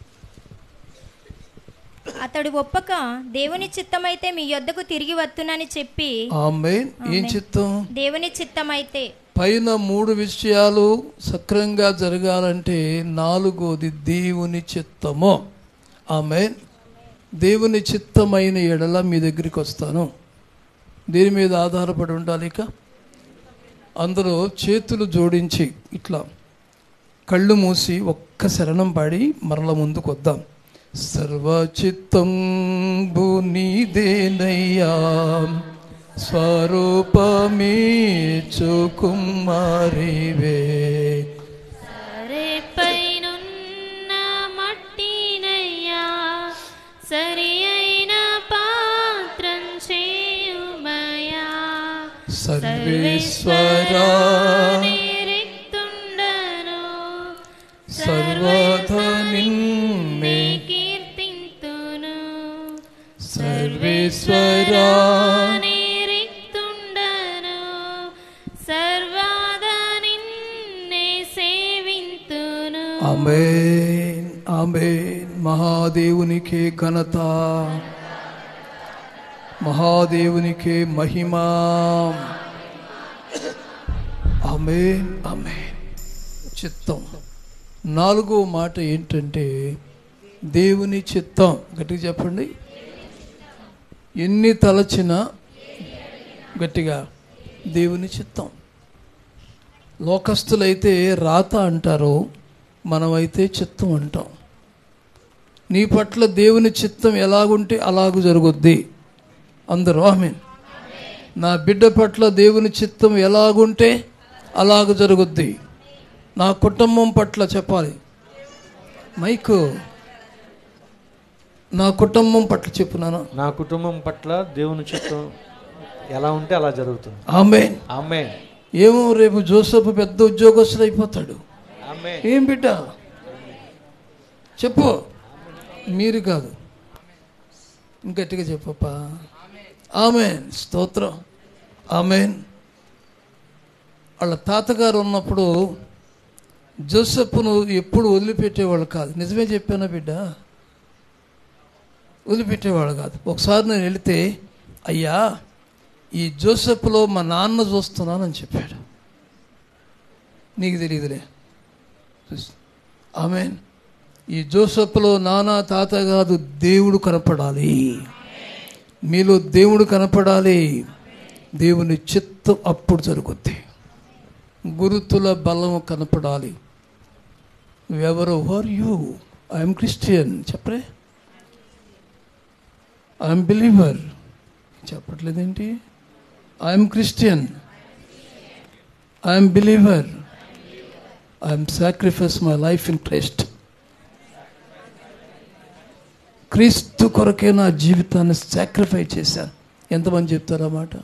[SPEAKER 3] అతడు ఒప్పక దేవుని చిత్తమైతే మీ యొద్దకు తిరిగి వత్తునని చెప్పి
[SPEAKER 1] ఆమె ఏం చిత్తం
[SPEAKER 3] దేవుని చిత్తమైతే
[SPEAKER 1] పైన మూడు విషయాలు సక్రంగా జరగాలంటే నాలుగోది దేవుని చిత్తము ఆమె దేవుని చిత్తమైన ఎడల మీ దగ్గరికి వస్తాను దీని మీద ఆధారపడి ఉండాలి ఇక అందరూ చేతులు జోడించి ఇట్లా కళ్ళు మూసి ఒక్క శరణం పాడి మరల ముందుకు వద్దాం సర్వచిత్తంబు నీదేనయ్యా స్వరూపమే కుమారివే
[SPEAKER 6] సరేపైనున్న మట్టినయ్యా సరి అయిన పాత్రం చేయుమయా
[SPEAKER 1] సర్వేశ్వరా
[SPEAKER 6] నిరిక్తుండను
[SPEAKER 1] సర్వధ నిన్నే
[SPEAKER 6] కీర్తింతును
[SPEAKER 1] సర్వేశ్వరా
[SPEAKER 6] నిరిక్తుండను సర్వాద నిన్నే సేవింతును
[SPEAKER 1] ఆమేన్ ఆమేన్ మహాదేవునికే ఘనత మహాదేవునికే మహిమ ఆమేన్ ఆమేన్ చిత్తం నాలుగో మాట ఏంటంటే దేవుని చిత్తం గట్టిగా చెప్పండి ఎన్ని తలచినా గట్టిగా దేవుని చిత్తం లోకస్తులైతే రాత అంటారు మనమైతే చిత్తం అంటాం నీ పట్ల దేవుని చిత్తం ఎలాగుంటే అలాగూ జరుగుద్ది అందరూ ఆమెన్ నా బిడ్డ పట్ల దేవుని చిత్తం ఎలాగుంటే అలాగ జరుగుద్ది నా కుటుంబం పట్ల చెప్పాలి మైకు నా కుటుంబం పట్ల చెప్పున్నాను
[SPEAKER 5] నా కుటుంబం పట్ల దేవుని చిత్తం ఎలా ఉంటే అలా జరుగుతుంది
[SPEAKER 1] ఆమెన్
[SPEAKER 5] ఆమె
[SPEAKER 1] ఏమో రేపు జోసఫ్ పెద్ద ఉద్యోగస్తుడు అయిపోతాడు
[SPEAKER 5] ఆమె
[SPEAKER 1] ఏం బిడ్డ చెప్పు మీరు కాదు ఇంకట్టిగా చెప్పప్పా ఆమెన్ స్తోత్రం ఆమెన్ వాళ్ళ తాతగారు ఉన్నప్పుడు జోసెఫ్ను ఎప్పుడు వదిలిపెట్టేవాళ్ళు కాదు నిజమే చెప్పానా బిడ్డ వదిలిపెట్టేవాళ్ళు కాదు ఒకసారి నేను వెళితే అయ్యా ఈ జోసెఫ్లో మా నాన్న చూస్తున్నానని చెప్పాడు నీకు తెలియదులే ఆమె ఈ జోసెఫ్లో నానా తాత కాదు దేవుడు కనపడాలి మీలో దేవుడు కనపడాలి దేవుని చిత్తం అప్పుడు జరుగుద్ది గురుతుల బలం కనపడాలి ఎవరు ఆర్ యూ ఐఎమ్ క్రిస్టియన్ చెప్పరే ఐఎమ్ బిలీవర్ చెప్పట్లేదేంటి I'm Christian I'm believer I'm sacrifice my life in Christ క్రీస్తు కొరకే నా జీవితాన్ని సాక్రిఫై చేశాను ఎంతమంది చెప్తారు ఆ మాట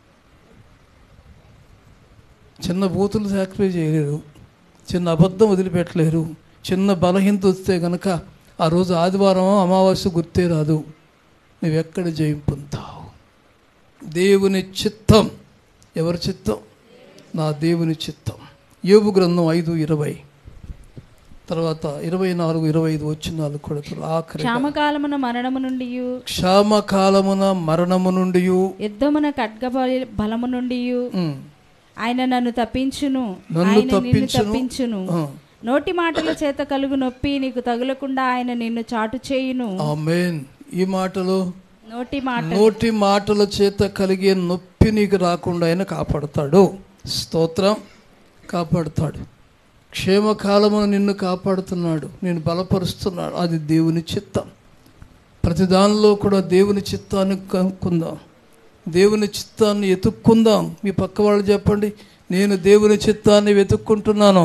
[SPEAKER 1] చిన్న బూతులు సాక్రిఫై చేయలేరు చిన్న అబద్ధం వదిలిపెట్టలేరు చిన్న బలహీనత వస్తే కనుక ఆ రోజు ఆదివారం అమావాస్య గుర్తే రాదు నువ్వెక్కడ జయం పొందుతావు దేవుని చిత్తం ఎవరి చిత్తం నా దేవుని చిత్తం యోబు గ్రంథం ఐదు ఇరవై తర్వాత ఇరవై నాలుగు ఇరవై ఐదు వచ్చినాలు కూడా ఆఖరి
[SPEAKER 4] క్షామకాలమున మరణము నుండి
[SPEAKER 1] క్షామకాలమున మరణము నుండి
[SPEAKER 4] యుద్ధమున ఖడ్గ బలి- బలము నుండి ఆయన నన్ను తప్పించును
[SPEAKER 1] నన్ను
[SPEAKER 4] ఆయన నిన్ను
[SPEAKER 1] తప్పించును.
[SPEAKER 4] తప్పించును
[SPEAKER 1] ఆ.
[SPEAKER 4] నోటి మాటల చేత కలుగు నొప్పి నీకు తగులకుండా ఆయన నిన్ను చాటు చేయును
[SPEAKER 1] ఆమేన్ ఈ మాటలు
[SPEAKER 4] నోటి మాట
[SPEAKER 1] నోటి మాటల చేత కలిగే నొప్పి నీకు రాకుండా ఆయన కాపాడుతాడు స్తోత్రం కాపాడుతాడు క్షేమకాలమున నిన్ను కాపాడుతున్నాడు నేను బలపరుస్తున్నాడు అది దేవుని చిత్తం ప్రతి దానిలో కూడా దేవుని చిత్తాన్ని కనుక్కుందాం దేవుని చిత్తాన్ని ఎతుక్కుందాం మీ పక్క వాళ్ళు చెప్పండి నేను దేవుని చిత్తాన్ని వెతుక్కుంటున్నాను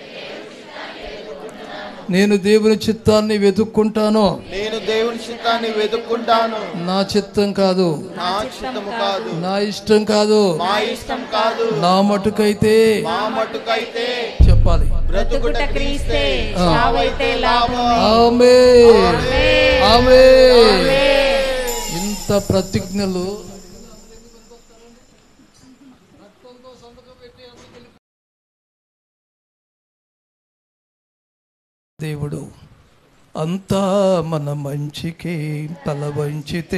[SPEAKER 1] నేను దేవుని చిత్తాన్ని వెతుక్కుంటాను
[SPEAKER 7] నేను దేవుని చిత్తాన్ని వెతుక్కుంటాను
[SPEAKER 1] నా చిత్తం కాదు
[SPEAKER 7] నా చిత్తము కాదు
[SPEAKER 1] నా ఇష్టం కాదు
[SPEAKER 7] మా ఇష్టం కాదు
[SPEAKER 1] నా మటుకైతే
[SPEAKER 7] మా మట్టుకైతే
[SPEAKER 1] చెప్పాలి
[SPEAKER 7] బ్రతుకుట క్రీస్తే
[SPEAKER 1] ఆ.
[SPEAKER 7] చావైతే లాభం
[SPEAKER 1] ఆమె ఆమె ఇంత ప్రతిజ్ఞలు దేవుడు అంతా మన మంచికే తల వంచితే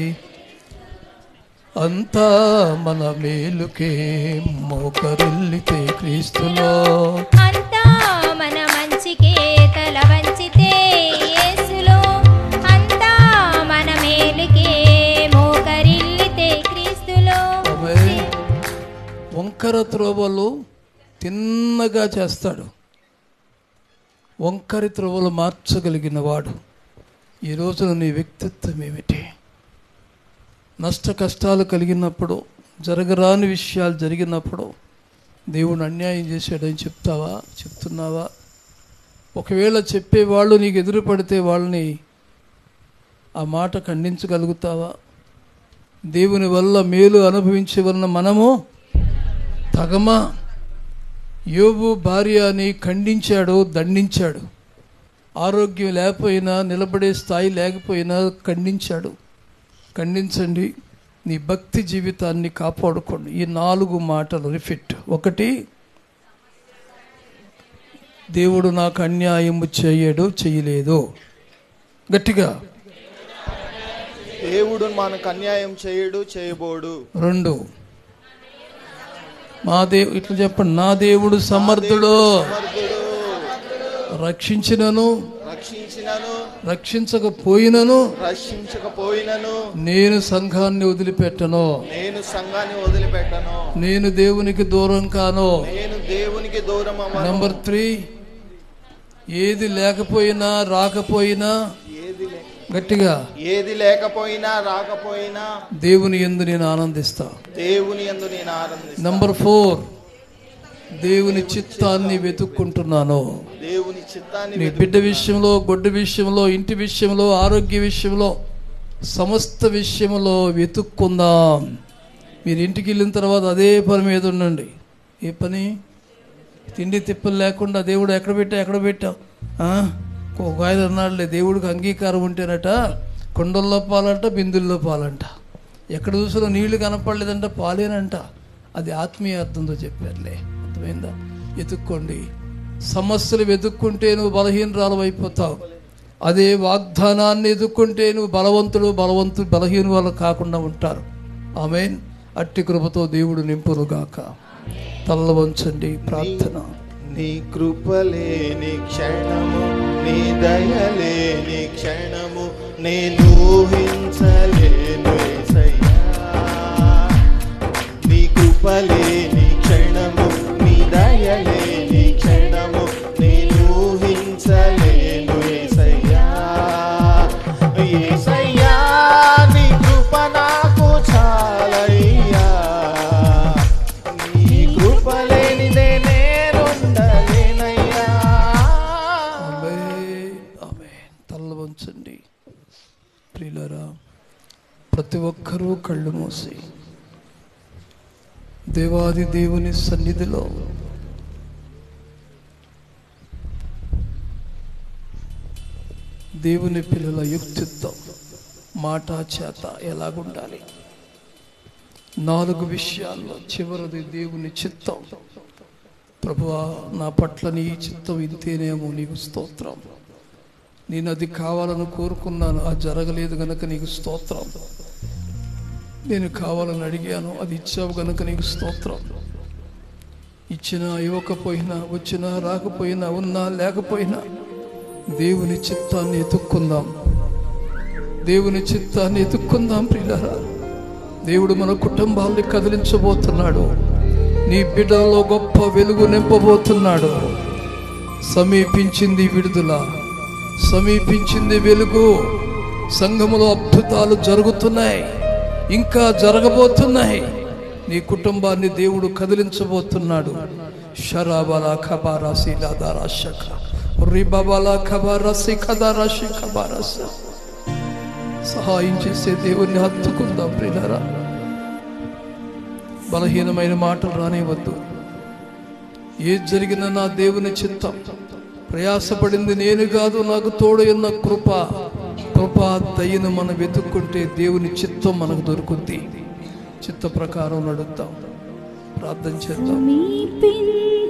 [SPEAKER 1] అంతా మన మేలుకే మోకరిల్లితే క్రీస్తులో
[SPEAKER 3] అంతా మన మంచికే తల వంచితే యేసులో అంతా మన మేలుకే మోకరిల్లితే క్రీస్తులో
[SPEAKER 1] ఆమె వంకర త్రోవలు తిన్నగా చేస్తాడు వంకరి త్రోవలు మార్చగలిగిన వాడు ఈ రోజున నీ వ్యక్తిత్వం ఏమిటి నష్ట కష్టాలు కలిగినప్పుడు జరగరాని విషయాలు జరిగినప్పుడు దేవుడు అన్యాయం చేశాడని చెప్తావా చెప్తున్నావా ఒకవేళ చెప్పేవాళ్ళు నీకు ఎదురు పడితే వాళ్ళని ఆ మాట ఖండించగలుగుతావా దేవుని వల్ల మేలు అనుభవించే వలన మనము తగమా యోబు భార్యని ఖండించాడు దండించాడు ఆరోగ్యం లేకపోయినా నిలబడే స్థాయి లేకపోయినా ఖండించాడు ఖండించండి నీ భక్తి జీవితాన్ని కాపాడుకోండి ఈ నాలుగు మాటలు రిఫిట్ ఒకటి దేవుడు నాకు అన్యాయము చేయడు చేయలేదు గట్టిగా
[SPEAKER 7] దేవుడు మనకు అన్యాయం చేయడు చేయబోడు
[SPEAKER 1] రెండు మా దేవు ఇట్లా చెప్పండి నా దేవుడు సమర్థుడు
[SPEAKER 7] సమర్థుడు
[SPEAKER 1] రక్షించినను
[SPEAKER 7] రక్షించినను
[SPEAKER 1] రక్షించకపోయినను
[SPEAKER 7] రక్షించకపోయినను
[SPEAKER 1] నేను సంఘాన్ని వదిలిపెట్టను
[SPEAKER 7] నేను సంఘాన్ని వదిలిపెట్టను
[SPEAKER 1] నేను దేవునికి దూరం కాను
[SPEAKER 7] నేను దేవునికి దూరం అవ్వను.
[SPEAKER 1] నంబర్ త్రీ ఏది లేకపోయినా రాకపోయినా
[SPEAKER 7] ఏది లే-
[SPEAKER 1] గట్టిగా
[SPEAKER 7] ఏది లేకపోయినా రాకపోయినా
[SPEAKER 1] దేవుని ఎందు నేను ఆనందిస్తా
[SPEAKER 7] దేవుని యందు నేను ఆనందిస్తాను
[SPEAKER 1] నంబర్ ఫోర్ దేవుని చిత్తాన్ని వెతుక్కుంటున్నాను
[SPEAKER 7] దేవుని చిత్తాన్ని
[SPEAKER 1] నీ బిడ్డ విషయంలో గొడ్డు విషయంలో ఇంటి విషయంలో ఆరోగ్య విషయంలో సమస్త విషయంలో వెతుక్కుందాం మీరు ఇంటికి వెళ్ళిన తర్వాత అదే పని మీద ఉండండి ఏ పని తిండి తిప్పలు లేకుండా దేవుడు ఎక్కడ పెట్టా ఎక్కడ పెట్టావు ఆ? ఒక ఆయన అన్నాడులే దేవుడికి అంగీకారం ఉంటేనట కొండల్లో పాలంట బిందుల్లో పాలంట ఎక్కడ చూసినా నీళ్లు కనపడలేదంట పాలేనంట అది ఆత్మీయ అర్థంతో చెప్పారులే అర్థమైందా వెతుక్కోండి సమస్యలు వెతుక్కుంటే నువ్వు బలహీనరాలు అయిపోతావు అదే వాగ్దానాన్ని ఎదుక్కుంటే నువ్వు బలవంతుడు బలవంతుడు బలహీన వాళ్ళు కాకుండా ఉంటారు ఆమెన్ అట్టి కృపతో దేవుడు నింపునుగాక తల్ల వంచండి ప్రార్థన
[SPEAKER 7] నీ కృపలేని క్షణము నీ దయలేని క్షణము నేను ఊహించలేను యేసయ్యా. నీ కృపలేని క్షణము నీ దయలేని క్షణము నేను ఊహించలేను యేసయ్యా. యేసయ్యా, నీ కృప నాకు చాలు
[SPEAKER 1] దీవించండి ప్రియులరా ప్రతి ఒక్కరూ కళ్ళు మూసి దేవాది దేవుని సన్నిధిలో దేవుని పిల్లల యుక్తిత్వం మాట చేత ఎలాగుండాలి నాలుగు విషయాల్లో చివరిది దేవుని చిత్తం ప్రభువా నా పట్ల నీ చిత్తం ఇంతేనేమో నీకు స్తోత్రం నేను అది కావాలని కోరుకున్నాను అది జరగలేదు గనక నీకు స్తోత్రం నేను కావాలని అడిగాను అది ఇచ్చావు గనక నీకు స్తోత్రం ఇచ్చినా ఇవ్వకపోయినా వచ్చినా రాకపోయినా ఉన్నా లేకపోయినా దేవుని చిత్తాన్ని ఎతుక్కుందాం దేవుని చిత్తాన్ని ఎతుక్కుందాం ప్రియులారా దేవుడు మన కుటుంబాల్ని కదిలించబోతున్నాడు నీ బిడ్డలలో గొప్ప వెలుగు నింపబోతున్నాడు సమీపించింది విడుదల సమీపించింది వెలుగు సంఘములో అద్భుతాలు జరుగుతున్నాయి ఇంకా జరగబోతున్నాయి నీ కుటుంబాన్ని దేవుడు కదిలించబోతున్నాడు షరాబల ఖబారా శీలాదారా శఖ రిబాబాల ఖబారా శిఖదారా శిఖబారస సహాయం చేసే దేవుణ్ణి హత్తుకుందాం ప్రియులారా బలహీనమైన మాటలు రానివద్దు ఏది జరిగినా నా దేవుని చిత్తం ప్రయాసపడింది నేను కాదు నాకు తోడు ఉన్న కృప కృప దయ్యను మనం వెతుక్కుంటే దేవుని చిత్తం మనకు దొరుకుద్ది చిత్త ప్రకారం నడుద్దాం ప్రార్థన చేద్దాం
[SPEAKER 4] సమీపించు